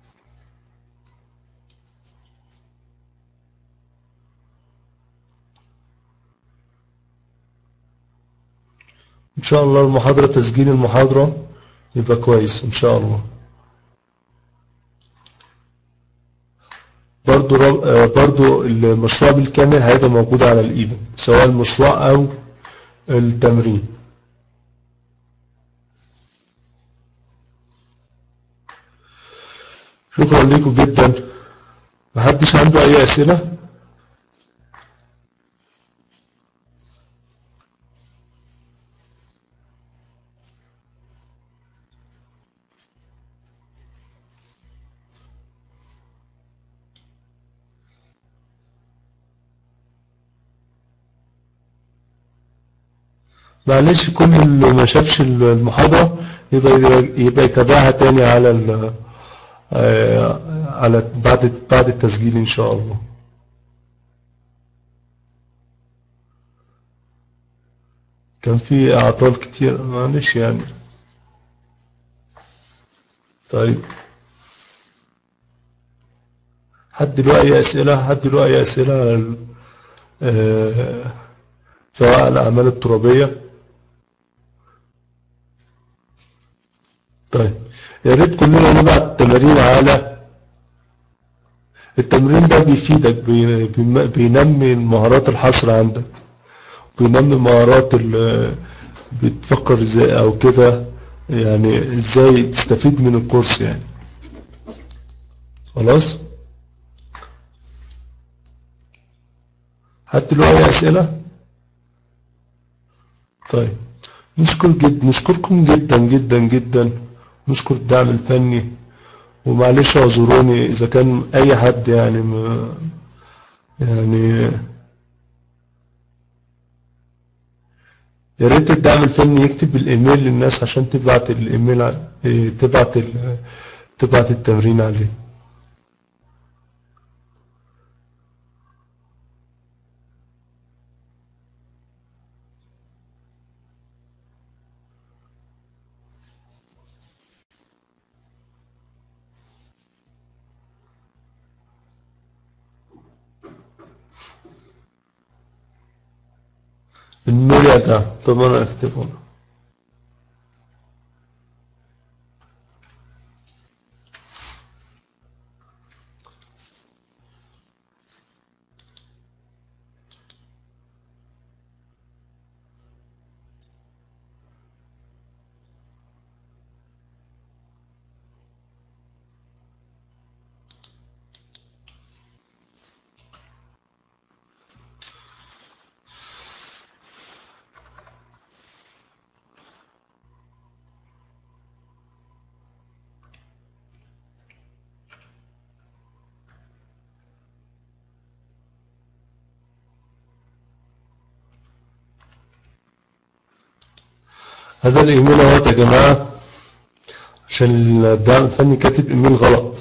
إن شاء الله المحاضرة تسجيل المحاضرة يبقى كويس إن شاء الله برضو رو- آه، برضو المشروع بالكامل هيبقى موجود على الإيفنت سواء المشروع أو التمرين شكرا لكم جدا محدش عنده أي أسئلة؟ معلش كل اللي ما شافش المحاضرة يبقى يبقى يتابعها تاني على ال آه، على بعد بعد التسجيل إن شاء الله كان في أعطال كتير معلش يعني طيب حد له أي أسئلة حد له أي أسئلة على ال- آه، سواء على الأعمال الترابية طيب يا ريت كلنا نبعت تمارين على التمرين ده بيفيدك بي- بيم- بينمي مهارات الحصر عندك بينمي مهارات ال- بتفكر ازاي او كده يعني ازاي تستفيد من الكورس يعني خلاص حد له اي اسئله طيب نشكر جد نشكركم جدا جدا جدا نشكر الدعم الفني ومعلش اعذروني اذا كان اي حد يعني ما يعني يا ريت الدعم الفني يكتب الايميل للناس عشان تبعت الايميل ع- إيه، تبعت ال- تبعت التمرين عليه الميل ده طب انا اكتبه هنا. هذا الايميل اهوت يا جماعة عشان الدعم الفني كاتب ايميل غلط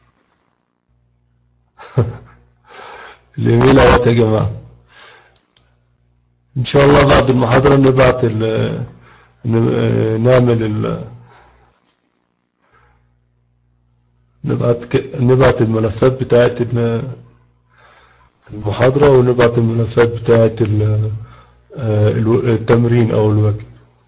الايميل اهوت يا جماعة ان شاء الله بعد المحاضرة نبعت ال ن- نعمل ال نبعت ك- نبعت الملفات بتاعت ال- المحاضرة ونبعت الملفات بتاعت ال- آه، الو- التمرين أو الواجب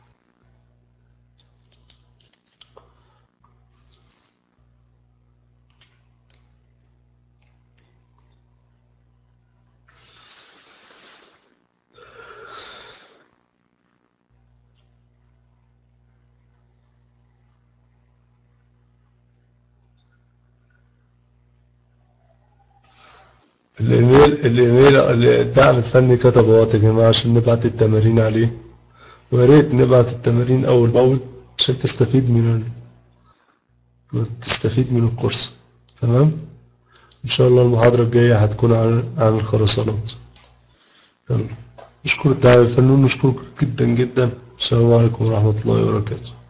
الإيميل الإيميل الدعم الفني كتب اهوت يا جماعة عشان نبعت التمارين عليه ويا ريت نبعت التمارين أول بأول عشان تستفيد من ال... تستفيد من الكورس تمام إن شاء الله المحاضرة الجاية هتكون عن عن الخرسانات يلا نشكر الدعم الفني ونشكرك جدا جدا السلام عليكم ورحمة الله وبركاته